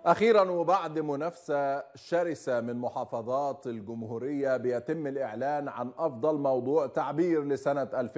أخيرا وبعد منافسة شرسة من محافظات الجمهورية بيتم الإعلان عن أفضل موضوع تعبير لسنة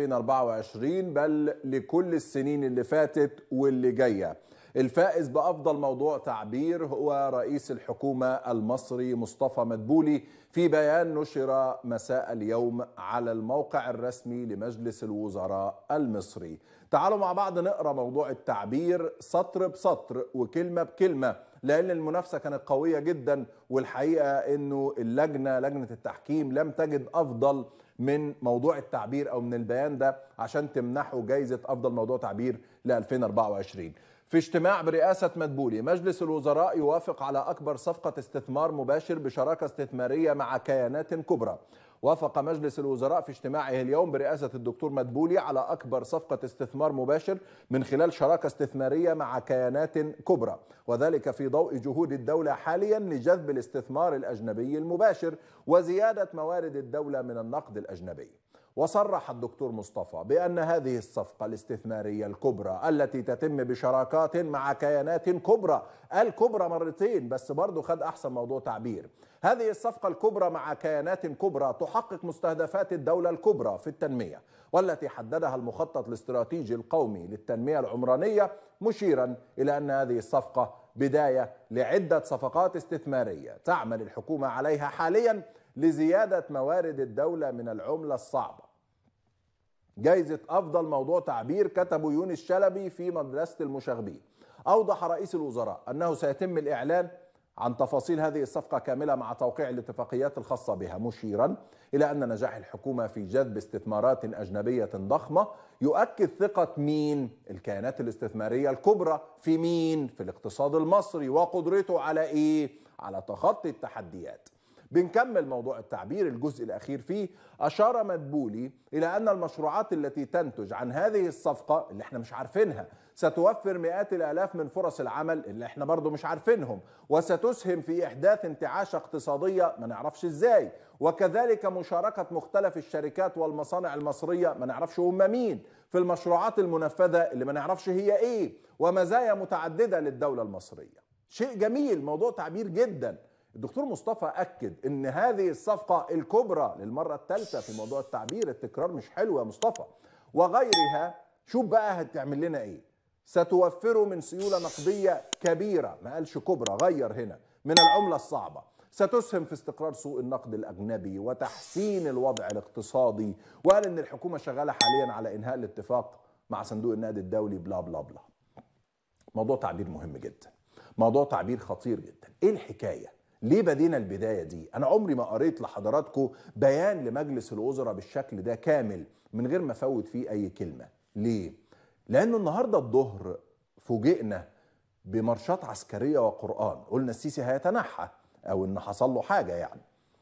2024 بل لكل السنين اللي فاتت واللي جاية الفائز بأفضل موضوع تعبير هو رئيس الحكومة المصري مصطفى مدبولي في بيان نشر مساء اليوم على الموقع الرسمي لمجلس الوزراء المصري تعالوا مع بعض نقرأ موضوع التعبير سطر بسطر وكلمة بكلمة لأن المنافسة كانت قوية جدا والحقيقة أنه اللجنة لجنة التحكيم لم تجد أفضل من موضوع التعبير أو من البيان ده عشان تمنحه جايزة أفضل موضوع تعبير ل 2024 في اجتماع برئاسة مدبولي مجلس الوزراء يوافق على أكبر صفقة استثمار مباشر بشراكة استثمارية مع كيانات كبرى وافق مجلس الوزراء في اجتماعه اليوم برئاسة الدكتور مدبولي على أكبر صفقة استثمار مباشر من خلال شراكة استثمارية مع كيانات كبرى وذلك في ضوء جهود الدولة حاليا لجذب الاستثمار الأجنبي المباشر وزيادة موارد الدولة من النقد الأجنبي وصرح الدكتور مصطفى بأن هذه الصفقة الاستثمارية الكبرى التي تتم بشراكات مع كيانات كبرى الكبرى مرتين بس برضو خد أحسن موضوع تعبير هذه الصفقة الكبرى مع كيانات كبرى تحقق مستهدفات الدولة الكبرى في التنمية والتي حددها المخطط الاستراتيجي القومي للتنمية العمرانية مشيرا إلى أن هذه الصفقة بداية لعدة صفقات استثمارية تعمل الحكومة عليها حاليا لزيادة موارد الدولة من العملة الصعبة جايزة أفضل موضوع تعبير كتبه يونس شلبي في مدرسة المشاغبين أوضح رئيس الوزراء أنه سيتم الإعلان عن تفاصيل هذه الصفقة كاملة مع توقيع الاتفاقيات الخاصة بها مشيرا إلى أن نجاح الحكومة في جذب استثمارات أجنبية ضخمة يؤكد ثقة مين؟ الكيانات الاستثمارية الكبرى في مين؟ في الاقتصاد المصري وقدرته على إيه؟ على تخطي التحديات بنكمل موضوع التعبير الجزء الأخير فيه أشار مدبولي إلى أن المشروعات التي تنتج عن هذه الصفقة اللي احنا مش عارفينها ستوفر مئات الآلاف من فرص العمل اللي احنا برضو مش عارفينهم وستسهم في إحداث انتعاشة اقتصادية ما نعرفش إزاي وكذلك مشاركة مختلف الشركات والمصانع المصرية ما نعرفش هم مين في المشروعات المنفذة اللي ما نعرفش هي إيه ومزايا متعددة للدولة المصرية شيء جميل موضوع تعبير جدا الدكتور مصطفى اكد ان هذه الصفقه الكبرى للمره الثالثه في موضوع التعبير التكرار مش حلو يا مصطفى وغيرها شوف بقى هتعمل لنا ايه ستوفر من سيوله نقديه كبيره ما قالش كبرى غير هنا من العمله الصعبه ستسهم في استقرار سوق النقد الاجنبي وتحسين الوضع الاقتصادي وقال ان الحكومه شغاله حاليا على انهاء الاتفاق مع صندوق النقد الدولي بلا بلا بلا موضوع تعبير مهم جدا موضوع تعبير خطير جدا ايه الحكايه ليه بدينا البدايه دي؟ انا عمري ما قريت لحضراتكم بيان لمجلس الوزراء بالشكل ده كامل من غير ما افوت فيه اي كلمه. ليه؟ لانه النهارده الظهر فوجئنا بمارشات عسكريه وقران، قلنا السيسي هيتنحى او ان حصل له حاجه يعني.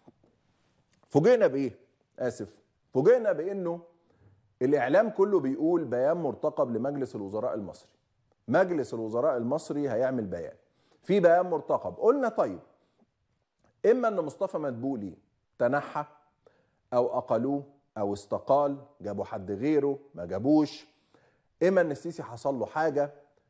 فوجئنا بايه؟ اسف، فوجئنا بانه الاعلام كله بيقول بيان مرتقب لمجلس الوزراء المصري. مجلس الوزراء المصري هيعمل بيان. في بيان مرتقب، قلنا طيب اما ان مصطفى مدبولي تنحى او اقلوه او استقال جابوا حد غيره ما جابوش اما ان السيسي حصل له حاجه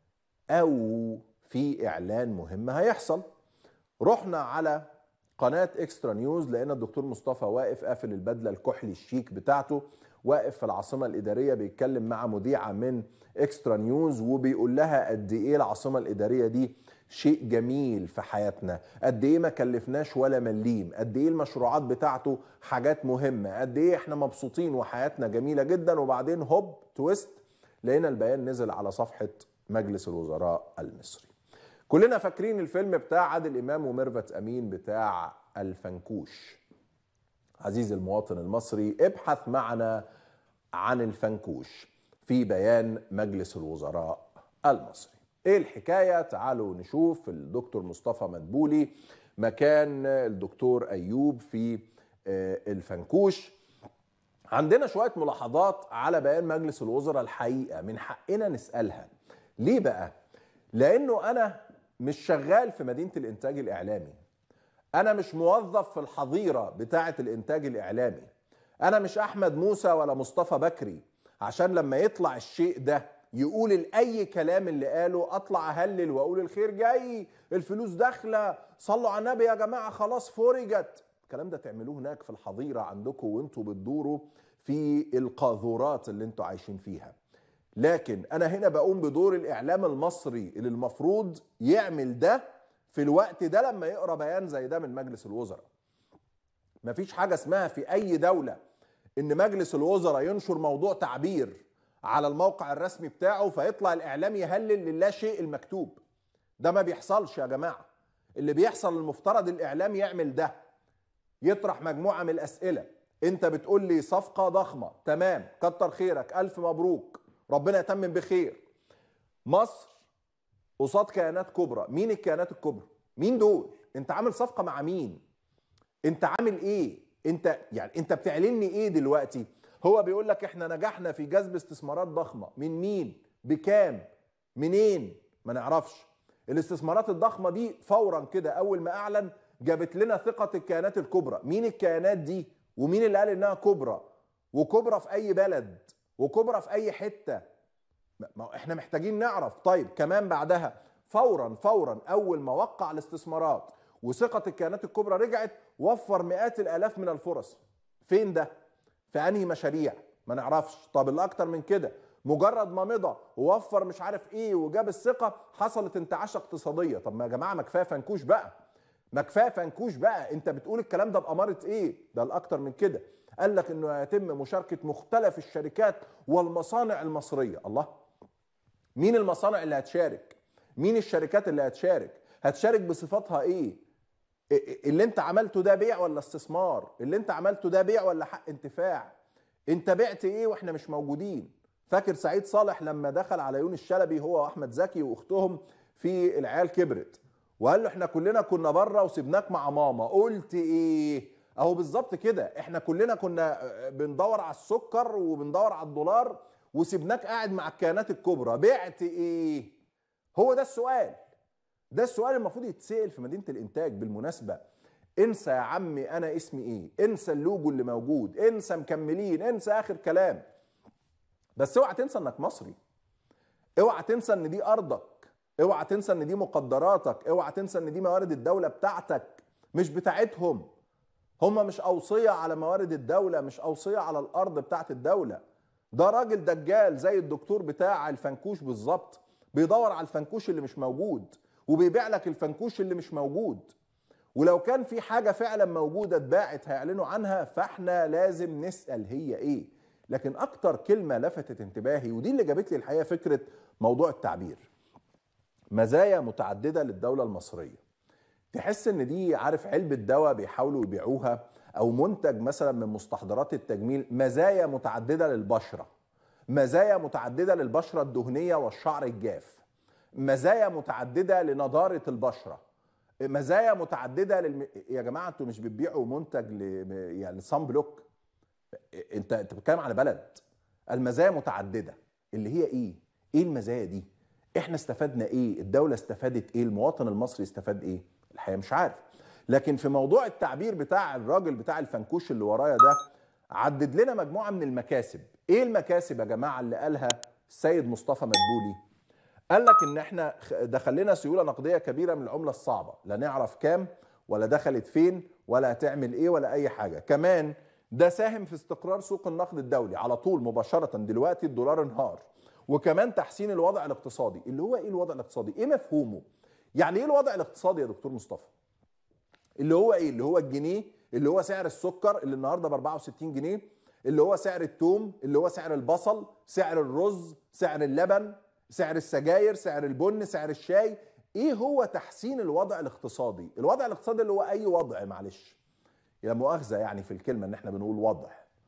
او في اعلان مهم هيحصل رحنا على قناه اكسترا نيوز لقينا الدكتور مصطفى واقف قافل البدله الكحلي الشيك بتاعته واقف في العاصمه الاداريه بيتكلم مع مذيعه من اكسترا نيوز وبيقول لها قد ايه العاصمه الاداريه دي شيء جميل في حياتنا قد ايه ما كلفناش ولا مليم قد ايه المشروعات بتاعته حاجات مهمه قد ايه احنا مبسوطين وحياتنا جميله جدا وبعدين هوب تويست لقينا البيان نزل على صفحه مجلس الوزراء المصري كلنا فاكرين الفيلم بتاع عادل امام وميرفت امين بتاع الفنكوش عزيزي المواطن المصري ابحث معنا عن الفنكوش في بيان مجلس الوزراء المصري ايه الحكايه تعالوا نشوف الدكتور مصطفى مدبولي مكان الدكتور ايوب في الفنكوش عندنا شويه ملاحظات على بيان مجلس الوزراء الحقيقه من حقنا نسالها ليه بقى لانه انا مش شغال في مدينه الانتاج الاعلامي انا مش موظف في الحظيره بتاعه الانتاج الاعلامي انا مش احمد موسى ولا مصطفى بكري عشان لما يطلع الشيء ده يقول الاي كلام اللي قاله اطلع اهلل واقول الخير جاي الفلوس داخله صلوا على النبي يا جماعه خلاص فرجت الكلام ده تعملوه هناك في الحظيره عندكم وانتوا بتدوروا في القاذورات اللي انتوا عايشين فيها لكن انا هنا بقوم بدور الاعلام المصري اللي المفروض يعمل ده في الوقت ده لما يقرا بيان زي ده من مجلس الوزراء مفيش حاجه اسمها في اي دوله ان مجلس الوزراء ينشر موضوع تعبير على الموقع الرسمي بتاعه فيطلع الاعلام يهلل للا شيء المكتوب ده ما بيحصلش يا جماعه اللي بيحصل المفترض الاعلام يعمل ده يطرح مجموعه من الاسئله انت بتقول لي صفقه ضخمه تمام كتر خيرك الف مبروك ربنا يتمم بخير مصر قصاد كيانات كبرى مين الكيانات الكبرى مين دول انت عامل صفقه مع مين انت عامل ايه انت يعني انت بتعلني ايه دلوقتي هو بيقول لك احنا نجحنا في جذب استثمارات ضخمه من مين بكام منين ما نعرفش الاستثمارات الضخمه دي فورا كده اول ما اعلن جابت لنا ثقه الكيانات الكبرى مين الكيانات دي ومين اللي قال انها كبرى وكبرى في اي بلد وكبرى في اي حته ما احنا محتاجين نعرف طيب كمان بعدها فورا فورا اول ما وقع الاستثمارات وثقه الكيانات الكبرى رجعت وفر مئات الالاف من الفرص فين ده في انهي مشاريع ما نعرفش طب الاكتر من كده مجرد ما مضى ووفر مش عارف ايه وجاب الثقه حصلت انتعاشه اقتصاديه طب ما يا جماعه ما كفايه فنكوش بقى ما كفايه فنكوش بقى انت بتقول الكلام ده باماره ايه ده الاكتر من كده قال لك انه هيتم مشاركه مختلف الشركات والمصانع المصريه الله مين المصانع اللي هتشارك مين الشركات اللي هتشارك هتشارك بصفاتها ايه اللي انت عملته ده بيع ولا استثمار اللي انت عملته ده بيع ولا حق انتفاع انت بعت ايه واحنا مش موجودين فاكر سعيد صالح لما دخل على يونس الشلبي هو واحمد زكي واختهم في العيال كبرت وقال له احنا كلنا كنا بره وسيبناك مع ماما قلت ايه اهو بالظبط كده احنا كلنا كنا بندور على السكر وبندور على الدولار وسيبناك قاعد مع الكيانات الكبرى بعت ايه هو ده السؤال ده السؤال المفروض يتسال في مدينه الانتاج بالمناسبه انسى يا عمي انا اسمي ايه انسى اللوجو اللي موجود انسى مكملين انسى اخر كلام بس اوعى تنسى انك مصري اوعى تنسى ان دي ارضك اوعى تنسى ان دي مقدراتك اوعى تنسى ان دي موارد الدوله بتاعتك مش بتاعتهم هم مش اوصيه على موارد الدوله مش اوصيه على الارض بتاعت الدوله ده راجل دجال زي الدكتور بتاع الفنكوش بالظبط بيدور على الفنكوش اللي مش موجود وبيبيع لك الفنكوش اللي مش موجود ولو كان في حاجه فعلا موجوده اتباعت هيعلنوا عنها فاحنا لازم نسال هي ايه لكن اكتر كلمه لفتت انتباهي ودي اللي جابت لي الحقيقه فكره موضوع التعبير مزايا متعدده للدوله المصريه تحس ان دي عارف علبه دواء بيحاولوا يبيعوها او منتج مثلا من مستحضرات التجميل مزايا متعدده للبشره مزايا متعدده للبشره الدهنيه والشعر الجاف مزايا متعدده لنضاره البشره مزايا متعدده للم... يا جماعه انتوا مش بتبيعوا منتج ل... يعني صن بلوك انت انت بتتكلم على بلد المزايا متعدده اللي هي ايه ايه المزايا دي احنا استفدنا ايه الدوله استفادت ايه المواطن المصري استفاد ايه الحقيقه مش عارف لكن في موضوع التعبير بتاع الراجل بتاع الفنكوش اللي ورايا ده عدد لنا مجموعه من المكاسب ايه المكاسب يا جماعه اللي قالها السيد مصطفى مدبولي قال لك ان احنا دخل لنا سيوله نقديه كبيره من العمله الصعبه لا نعرف كام ولا دخلت فين ولا هتعمل ايه ولا اي حاجه كمان ده ساهم في استقرار سوق النقد الدولي على طول مباشره دلوقتي الدولار انهار وكمان تحسين الوضع الاقتصادي اللي هو ايه الوضع الاقتصادي ايه مفهومه يعني ايه الوضع الاقتصادي يا دكتور مصطفى اللي هو ايه اللي هو الجنيه اللي هو سعر السكر اللي النهارده ب 64 جنيه اللي هو سعر الثوم اللي هو سعر البصل سعر الرز سعر اللبن سعر السجاير سعر البن سعر الشاي ايه هو تحسين الوضع الاقتصادي الوضع الاقتصادي اللي هو اي وضع معلش يا مؤاخذه يعني في الكلمه ان احنا بنقول وضع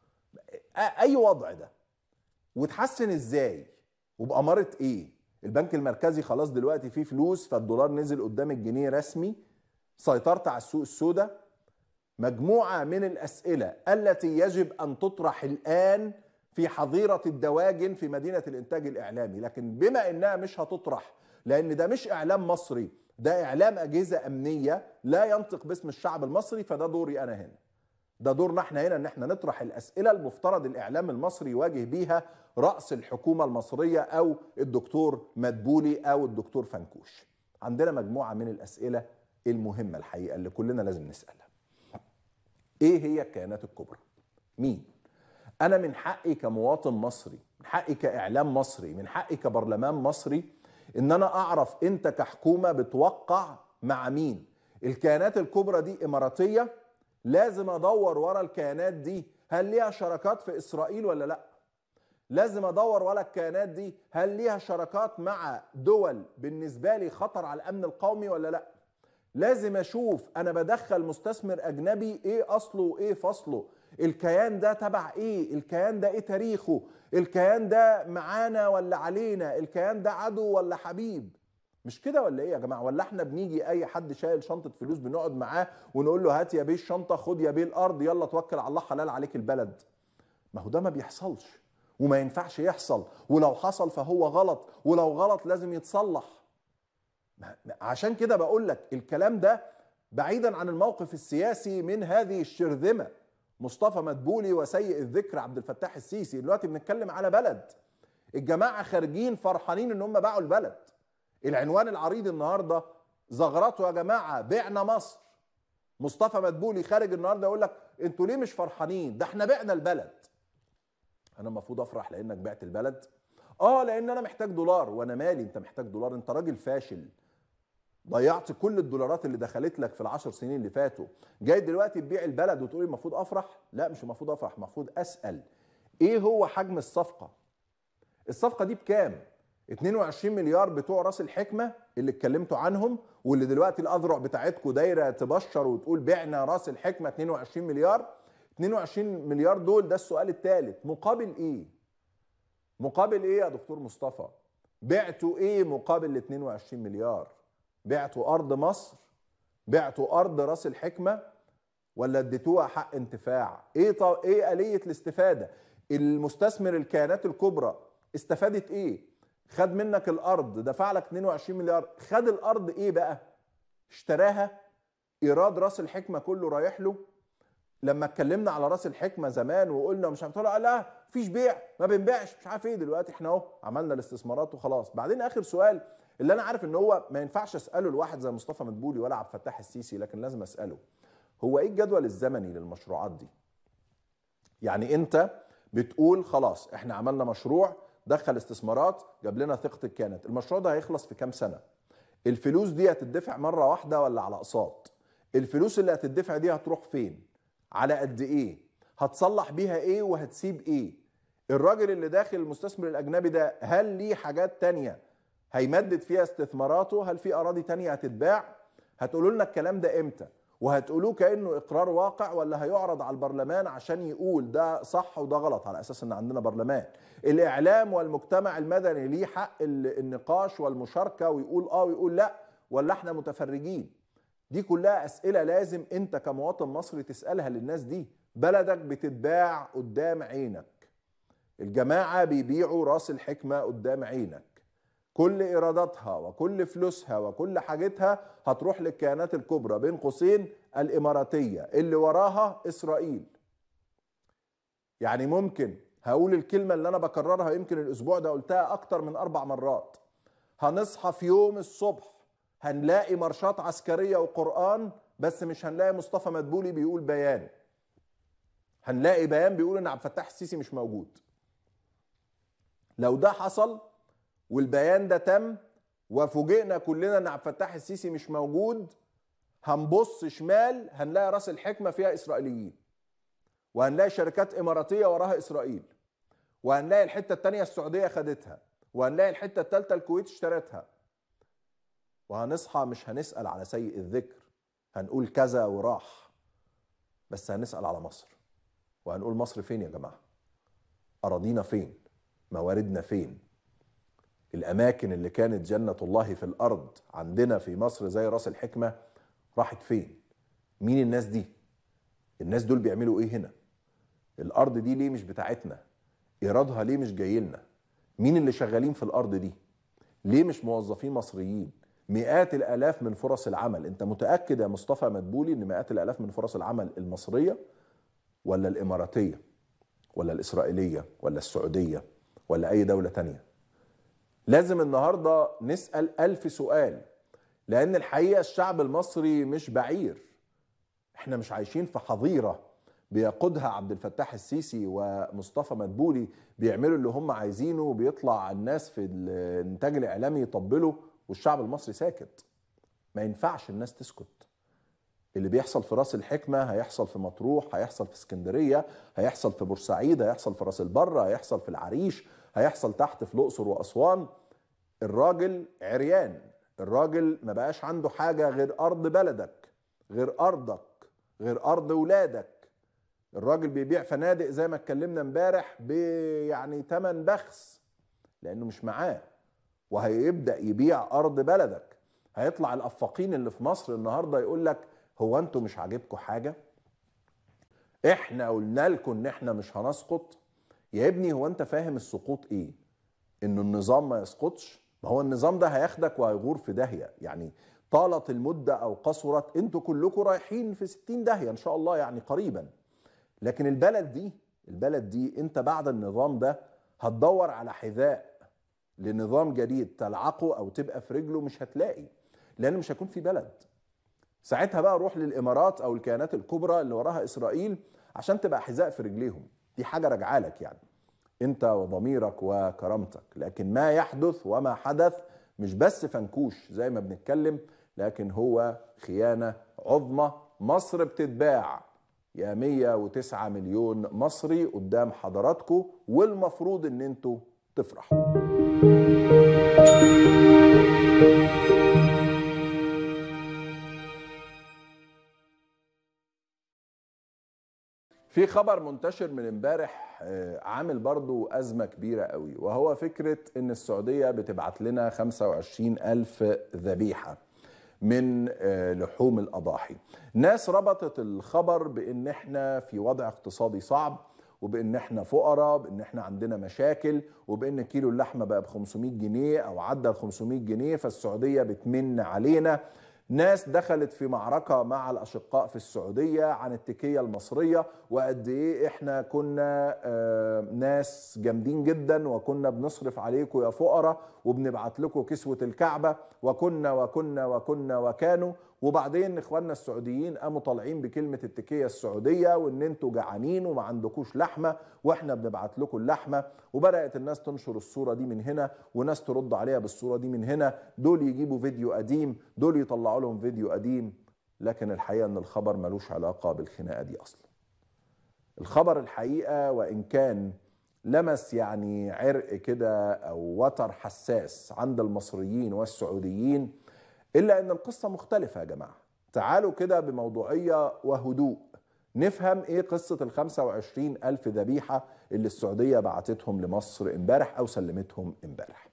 اي وضع ده وتحسن ازاي وبأمارة ايه البنك المركزي خلاص دلوقتي فيه فلوس فالدولار نزل قدام الجنيه رسمي سيطرت على السوق السوداء مجموعة من الأسئلة التي يجب أن تطرح الآن في حظيرة الدواجن في مدينة الإنتاج الإعلامي لكن بما إنها مش هتطرح لأن ده مش إعلام مصري ده إعلام أجهزة أمنية لا ينطق باسم الشعب المصري فده دوري أنا هنا ده دورنا احنا هنا ان احنا نطرح الاسئله المفترض الاعلام المصري يواجه بيها راس الحكومه المصريه او الدكتور مدبولي او الدكتور فنكوش عندنا مجموعه من الاسئله المهمه الحقيقه اللي كلنا لازم نسالها ايه هي الكيانات الكبرى مين انا من حقي كمواطن مصري من حقي كاعلام مصري من حقي كبرلمان مصري ان انا اعرف انت كحكومه بتوقع مع مين الكيانات الكبرى دي اماراتيه لازم ادور ورا الكيانات دي هل ليها شراكات في اسرائيل ولا لا لازم ادور ورا الكيانات دي هل ليها شراكات مع دول بالنسبه لي خطر على الامن القومي ولا لا لازم اشوف انا بدخل مستثمر اجنبي ايه اصله وايه فصله الكيان ده تبع ايه الكيان ده ايه تاريخه الكيان ده معانا ولا علينا الكيان ده عدو ولا حبيب مش كده ولا ايه يا جماعه ولا احنا بنيجي اي حد شايل شنطه فلوس بنقعد معاه ونقول له هات يا بيه الشنطه خد يا بيه الارض يلا توكل على الله حلال عليك البلد ما هو ده ما بيحصلش وما ينفعش يحصل ولو حصل فهو غلط ولو غلط لازم يتصلح عشان كده بقول لك الكلام ده بعيدا عن الموقف السياسي من هذه الشرذمه مصطفى مدبولي وسيء الذكر عبد الفتاح السيسي دلوقتي بنتكلم على بلد الجماعه خارجين فرحانين ان هم باعوا البلد العنوان العريض النهارده زغرته يا جماعه بعنا مصر مصطفى مدبولي خارج النهارده يقول لك انتوا ليه مش فرحانين ده احنا بعنا البلد انا المفروض افرح لانك بعت البلد اه لان انا محتاج دولار وانا مالي انت محتاج دولار انت راجل فاشل ضيعت كل الدولارات اللي دخلت لك في العشر سنين اللي فاتوا جاي دلوقتي تبيع البلد وتقول المفروض افرح لا مش المفروض افرح المفروض اسال ايه هو حجم الصفقه الصفقه دي بكام 22 مليار بتوع راس الحكمه اللي اتكلمتوا عنهم واللي دلوقتي الاذرع بتاعتكم دايره تبشر وتقول بعنا راس الحكمه 22 مليار 22 مليار دول ده السؤال الثالث مقابل ايه مقابل ايه يا دكتور مصطفى بعتوا ايه مقابل ال 22 مليار بعتوا ارض مصر بعتوا ارض راس الحكمه ولا اديتوها حق انتفاع ايه طو... ايه اليه الاستفاده المستثمر الكيانات الكبرى استفادت ايه خد منك الارض دفع لك 22 مليار خد الارض ايه بقى اشتراها ايراد راس الحكمه كله رايح له لما اتكلمنا على راس الحكمه زمان وقلنا مش عارف لا مفيش بيع ما بنبيعش مش عارف ايه دلوقتي احنا اهو عملنا الاستثمارات وخلاص بعدين اخر سؤال اللي انا عارف ان هو ما ينفعش اساله لواحد زي مصطفى مدبولي ولا عبد الفتاح السيسي لكن لازم اساله هو ايه الجدول الزمني للمشروعات دي يعني انت بتقول خلاص احنا عملنا مشروع دخل استثمارات جاب لنا ثقه الكيانات المشروع ده هيخلص في كام سنه الفلوس دي هتدفع مره واحده ولا على اقساط الفلوس اللي هتدفع دي هتروح فين على قد ايه هتصلح بيها ايه وهتسيب ايه الراجل اللي داخل المستثمر الاجنبي ده هل ليه حاجات تانية هيمدد فيها استثماراته هل في اراضي تانية هتتباع هتقولوا لنا الكلام ده امتى وهتقولوه كانه اقرار واقع ولا هيعرض على البرلمان عشان يقول ده صح وده غلط على اساس ان عندنا برلمان الاعلام والمجتمع المدني ليه حق النقاش والمشاركه ويقول اه ويقول لا ولا احنا متفرجين دي كلها اسئله لازم انت كمواطن مصري تسالها للناس دي بلدك بتتباع قدام عينك الجماعه بيبيعوا راس الحكمه قدام عينك كل ايراداتها وكل فلوسها وكل حاجتها هتروح للكيانات الكبرى بين قوسين الاماراتيه اللي وراها اسرائيل يعني ممكن هقول الكلمه اللي انا بكررها يمكن الاسبوع ده قلتها اكتر من اربع مرات هنصحى في يوم الصبح هنلاقي مارشات عسكريه وقران بس مش هنلاقي مصطفى مدبولي بيقول بيان هنلاقي بيان بيقول ان عبد الفتاح السيسي مش موجود لو ده حصل والبيان ده تم وفوجئنا كلنا ان عبد الفتاح السيسي مش موجود هنبص شمال هنلاقي راس الحكمه فيها اسرائيليين وهنلاقي شركات اماراتيه وراها اسرائيل وهنلاقي الحته الثانيه السعوديه خدتها وهنلاقي الحته الثالثه الكويت اشترتها وهنصحى مش هنسال على سيء الذكر هنقول كذا وراح بس هنسال على مصر وهنقول مصر فين يا جماعه اراضينا فين مواردنا فين الاماكن اللي كانت جنه الله في الارض عندنا في مصر زي راس الحكمه راحت فين مين الناس دي الناس دول بيعملوا ايه هنا الارض دي ليه مش بتاعتنا ايرادها ليه مش جاي لنا مين اللي شغالين في الارض دي ليه مش موظفين مصريين مئات الالاف من فرص العمل انت متاكد يا مصطفى مدبولي ان مئات الالاف من فرص العمل المصريه ولا الاماراتيه ولا الاسرائيليه ولا السعوديه ولا اي دوله تانيه لازم النهارده نسال الف سؤال لان الحقيقه الشعب المصري مش بعير احنا مش عايشين في حظيره بيقودها عبد الفتاح السيسي ومصطفى مدبولي بيعملوا اللي هم عايزينه وبيطلع الناس في الانتاج الاعلامي يطبلوا والشعب المصري ساكت ما ينفعش الناس تسكت اللي بيحصل في راس الحكمة هيحصل في مطروح هيحصل في اسكندرية هيحصل في بورسعيد هيحصل في راس البر هيحصل في العريش هيحصل تحت في الأقصر وأسوان الراجل عريان الراجل ما بقاش عنده حاجة غير أرض بلدك غير أرضك غير أرض ولادك الراجل بيبيع فنادق زي ما اتكلمنا امبارح يعني تمن بخس لأنه مش معاه وهيبدأ يبيع أرض بلدك هيطلع الأفاقين اللي في مصر النهاردة يقول لك هو انتوا مش عاجبكم حاجه احنا قلنا لكم ان احنا مش هنسقط يا ابني هو انت فاهم السقوط ايه انه النظام ما يسقطش ما هو النظام ده هياخدك وهيغور في داهيه يعني طالت المده او قصرت انتوا كلكم رايحين في 60 داهيه ان شاء الله يعني قريبا لكن البلد دي البلد دي انت بعد النظام ده هتدور على حذاء لنظام جديد تلعقه او تبقى في رجله مش هتلاقي لان مش هيكون في بلد ساعتها بقى روح للامارات او الكيانات الكبرى اللي وراها اسرائيل عشان تبقى حذاء في رجليهم دي حاجه راجعه لك يعني انت وضميرك وكرامتك لكن ما يحدث وما حدث مش بس فنكوش زي ما بنتكلم لكن هو خيانه عظمى مصر بتتباع يا 109 مليون مصري قدام حضراتكم والمفروض ان انتوا تفرحوا في خبر منتشر من امبارح عامل برضو أزمة كبيرة قوي وهو فكرة ان السعودية بتبعت لنا 25 ألف ذبيحة من لحوم الأضاحي ناس ربطت الخبر بان احنا في وضع اقتصادي صعب وبان احنا فقراء بان احنا عندنا مشاكل وبان كيلو اللحمه بقى ب 500 جنيه او عدى ال 500 جنيه فالسعوديه بتمن علينا ناس دخلت في معركة مع الأشقاء في السعودية عن التكية المصرية وقد إيه إحنا كنا ناس جامدين جدا وكنا بنصرف عليكم يا فقراء وبنبعت لكم كسوة الكعبة وكنا وكنا وكنا وكانوا وبعدين اخواننا السعوديين قاموا طالعين بكلمه التكيه السعوديه وان انتوا جعانين وما عندكوش لحمه واحنا بنبعت لكم اللحمه وبدات الناس تنشر الصوره دي من هنا وناس ترد عليها بالصوره دي من هنا دول يجيبوا فيديو قديم دول يطلعوا لهم فيديو قديم لكن الحقيقه ان الخبر ملوش علاقه بالخناقه دي اصلا الخبر الحقيقه وان كان لمس يعني عرق كده او وتر حساس عند المصريين والسعوديين إلا أن القصة مختلفة يا جماعة تعالوا كده بموضوعية وهدوء نفهم إيه قصة ال 25 ألف ذبيحة اللي السعودية بعتتهم لمصر امبارح أو سلمتهم امبارح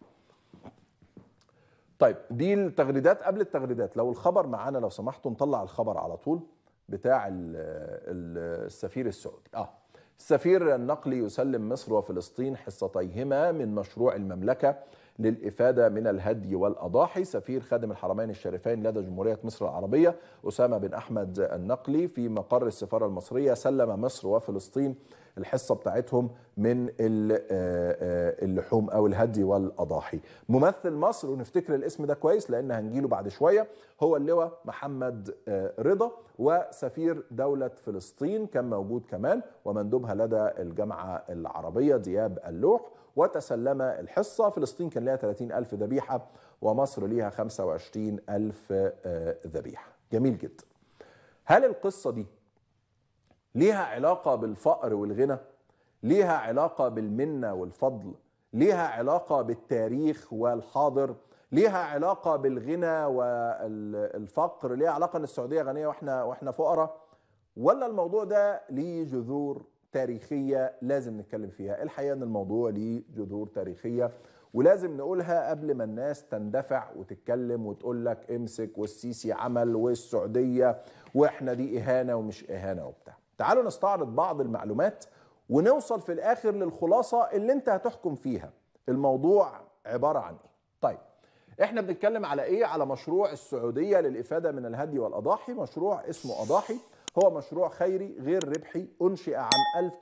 طيب دي التغريدات قبل التغريدات لو الخبر معانا لو سمحتوا نطلع الخبر على طول بتاع السفير السعودي اه السفير النقلي يسلم مصر وفلسطين حصتيهما من مشروع المملكه للإفادة من الهدي والأضاحي سفير خادم الحرمين الشريفين لدى جمهورية مصر العربية أسامة بن أحمد النقلي في مقر السفارة المصرية سلم مصر وفلسطين الحصة بتاعتهم من اللحوم أو الهدي والأضاحي ممثل مصر ونفتكر الاسم ده كويس لأن هنجيله بعد شوية هو اللواء محمد رضا وسفير دولة فلسطين كان موجود كمان ومندوبها لدى الجامعة العربية دياب اللوح وتسلم الحصة فلسطين كان لها 30 ألف ذبيحة ومصر ليها 25 ألف ذبيحة جميل جدا هل القصة دي ليها علاقة بالفقر والغنى ليها علاقة بالمنة والفضل ليها علاقة بالتاريخ والحاضر ليها علاقة بالغنى والفقر ليها علاقة ان السعودية غنية واحنا واحنا فقراء ولا الموضوع ده ليه جذور تاريخية لازم نتكلم فيها الحقيقة ان الموضوع ليه جذور تاريخية ولازم نقولها قبل ما الناس تندفع وتتكلم وتقول لك امسك والسيسي عمل والسعودية واحنا دي اهانة ومش اهانة وبتاع تعالوا نستعرض بعض المعلومات ونوصل في الاخر للخلاصة اللي انت هتحكم فيها الموضوع عبارة عن ايه طيب احنا بنتكلم على ايه على مشروع السعودية للإفادة من الهدي والأضاحي مشروع اسمه أضاحي هو مشروع خيري غير ربحي أنشئ عام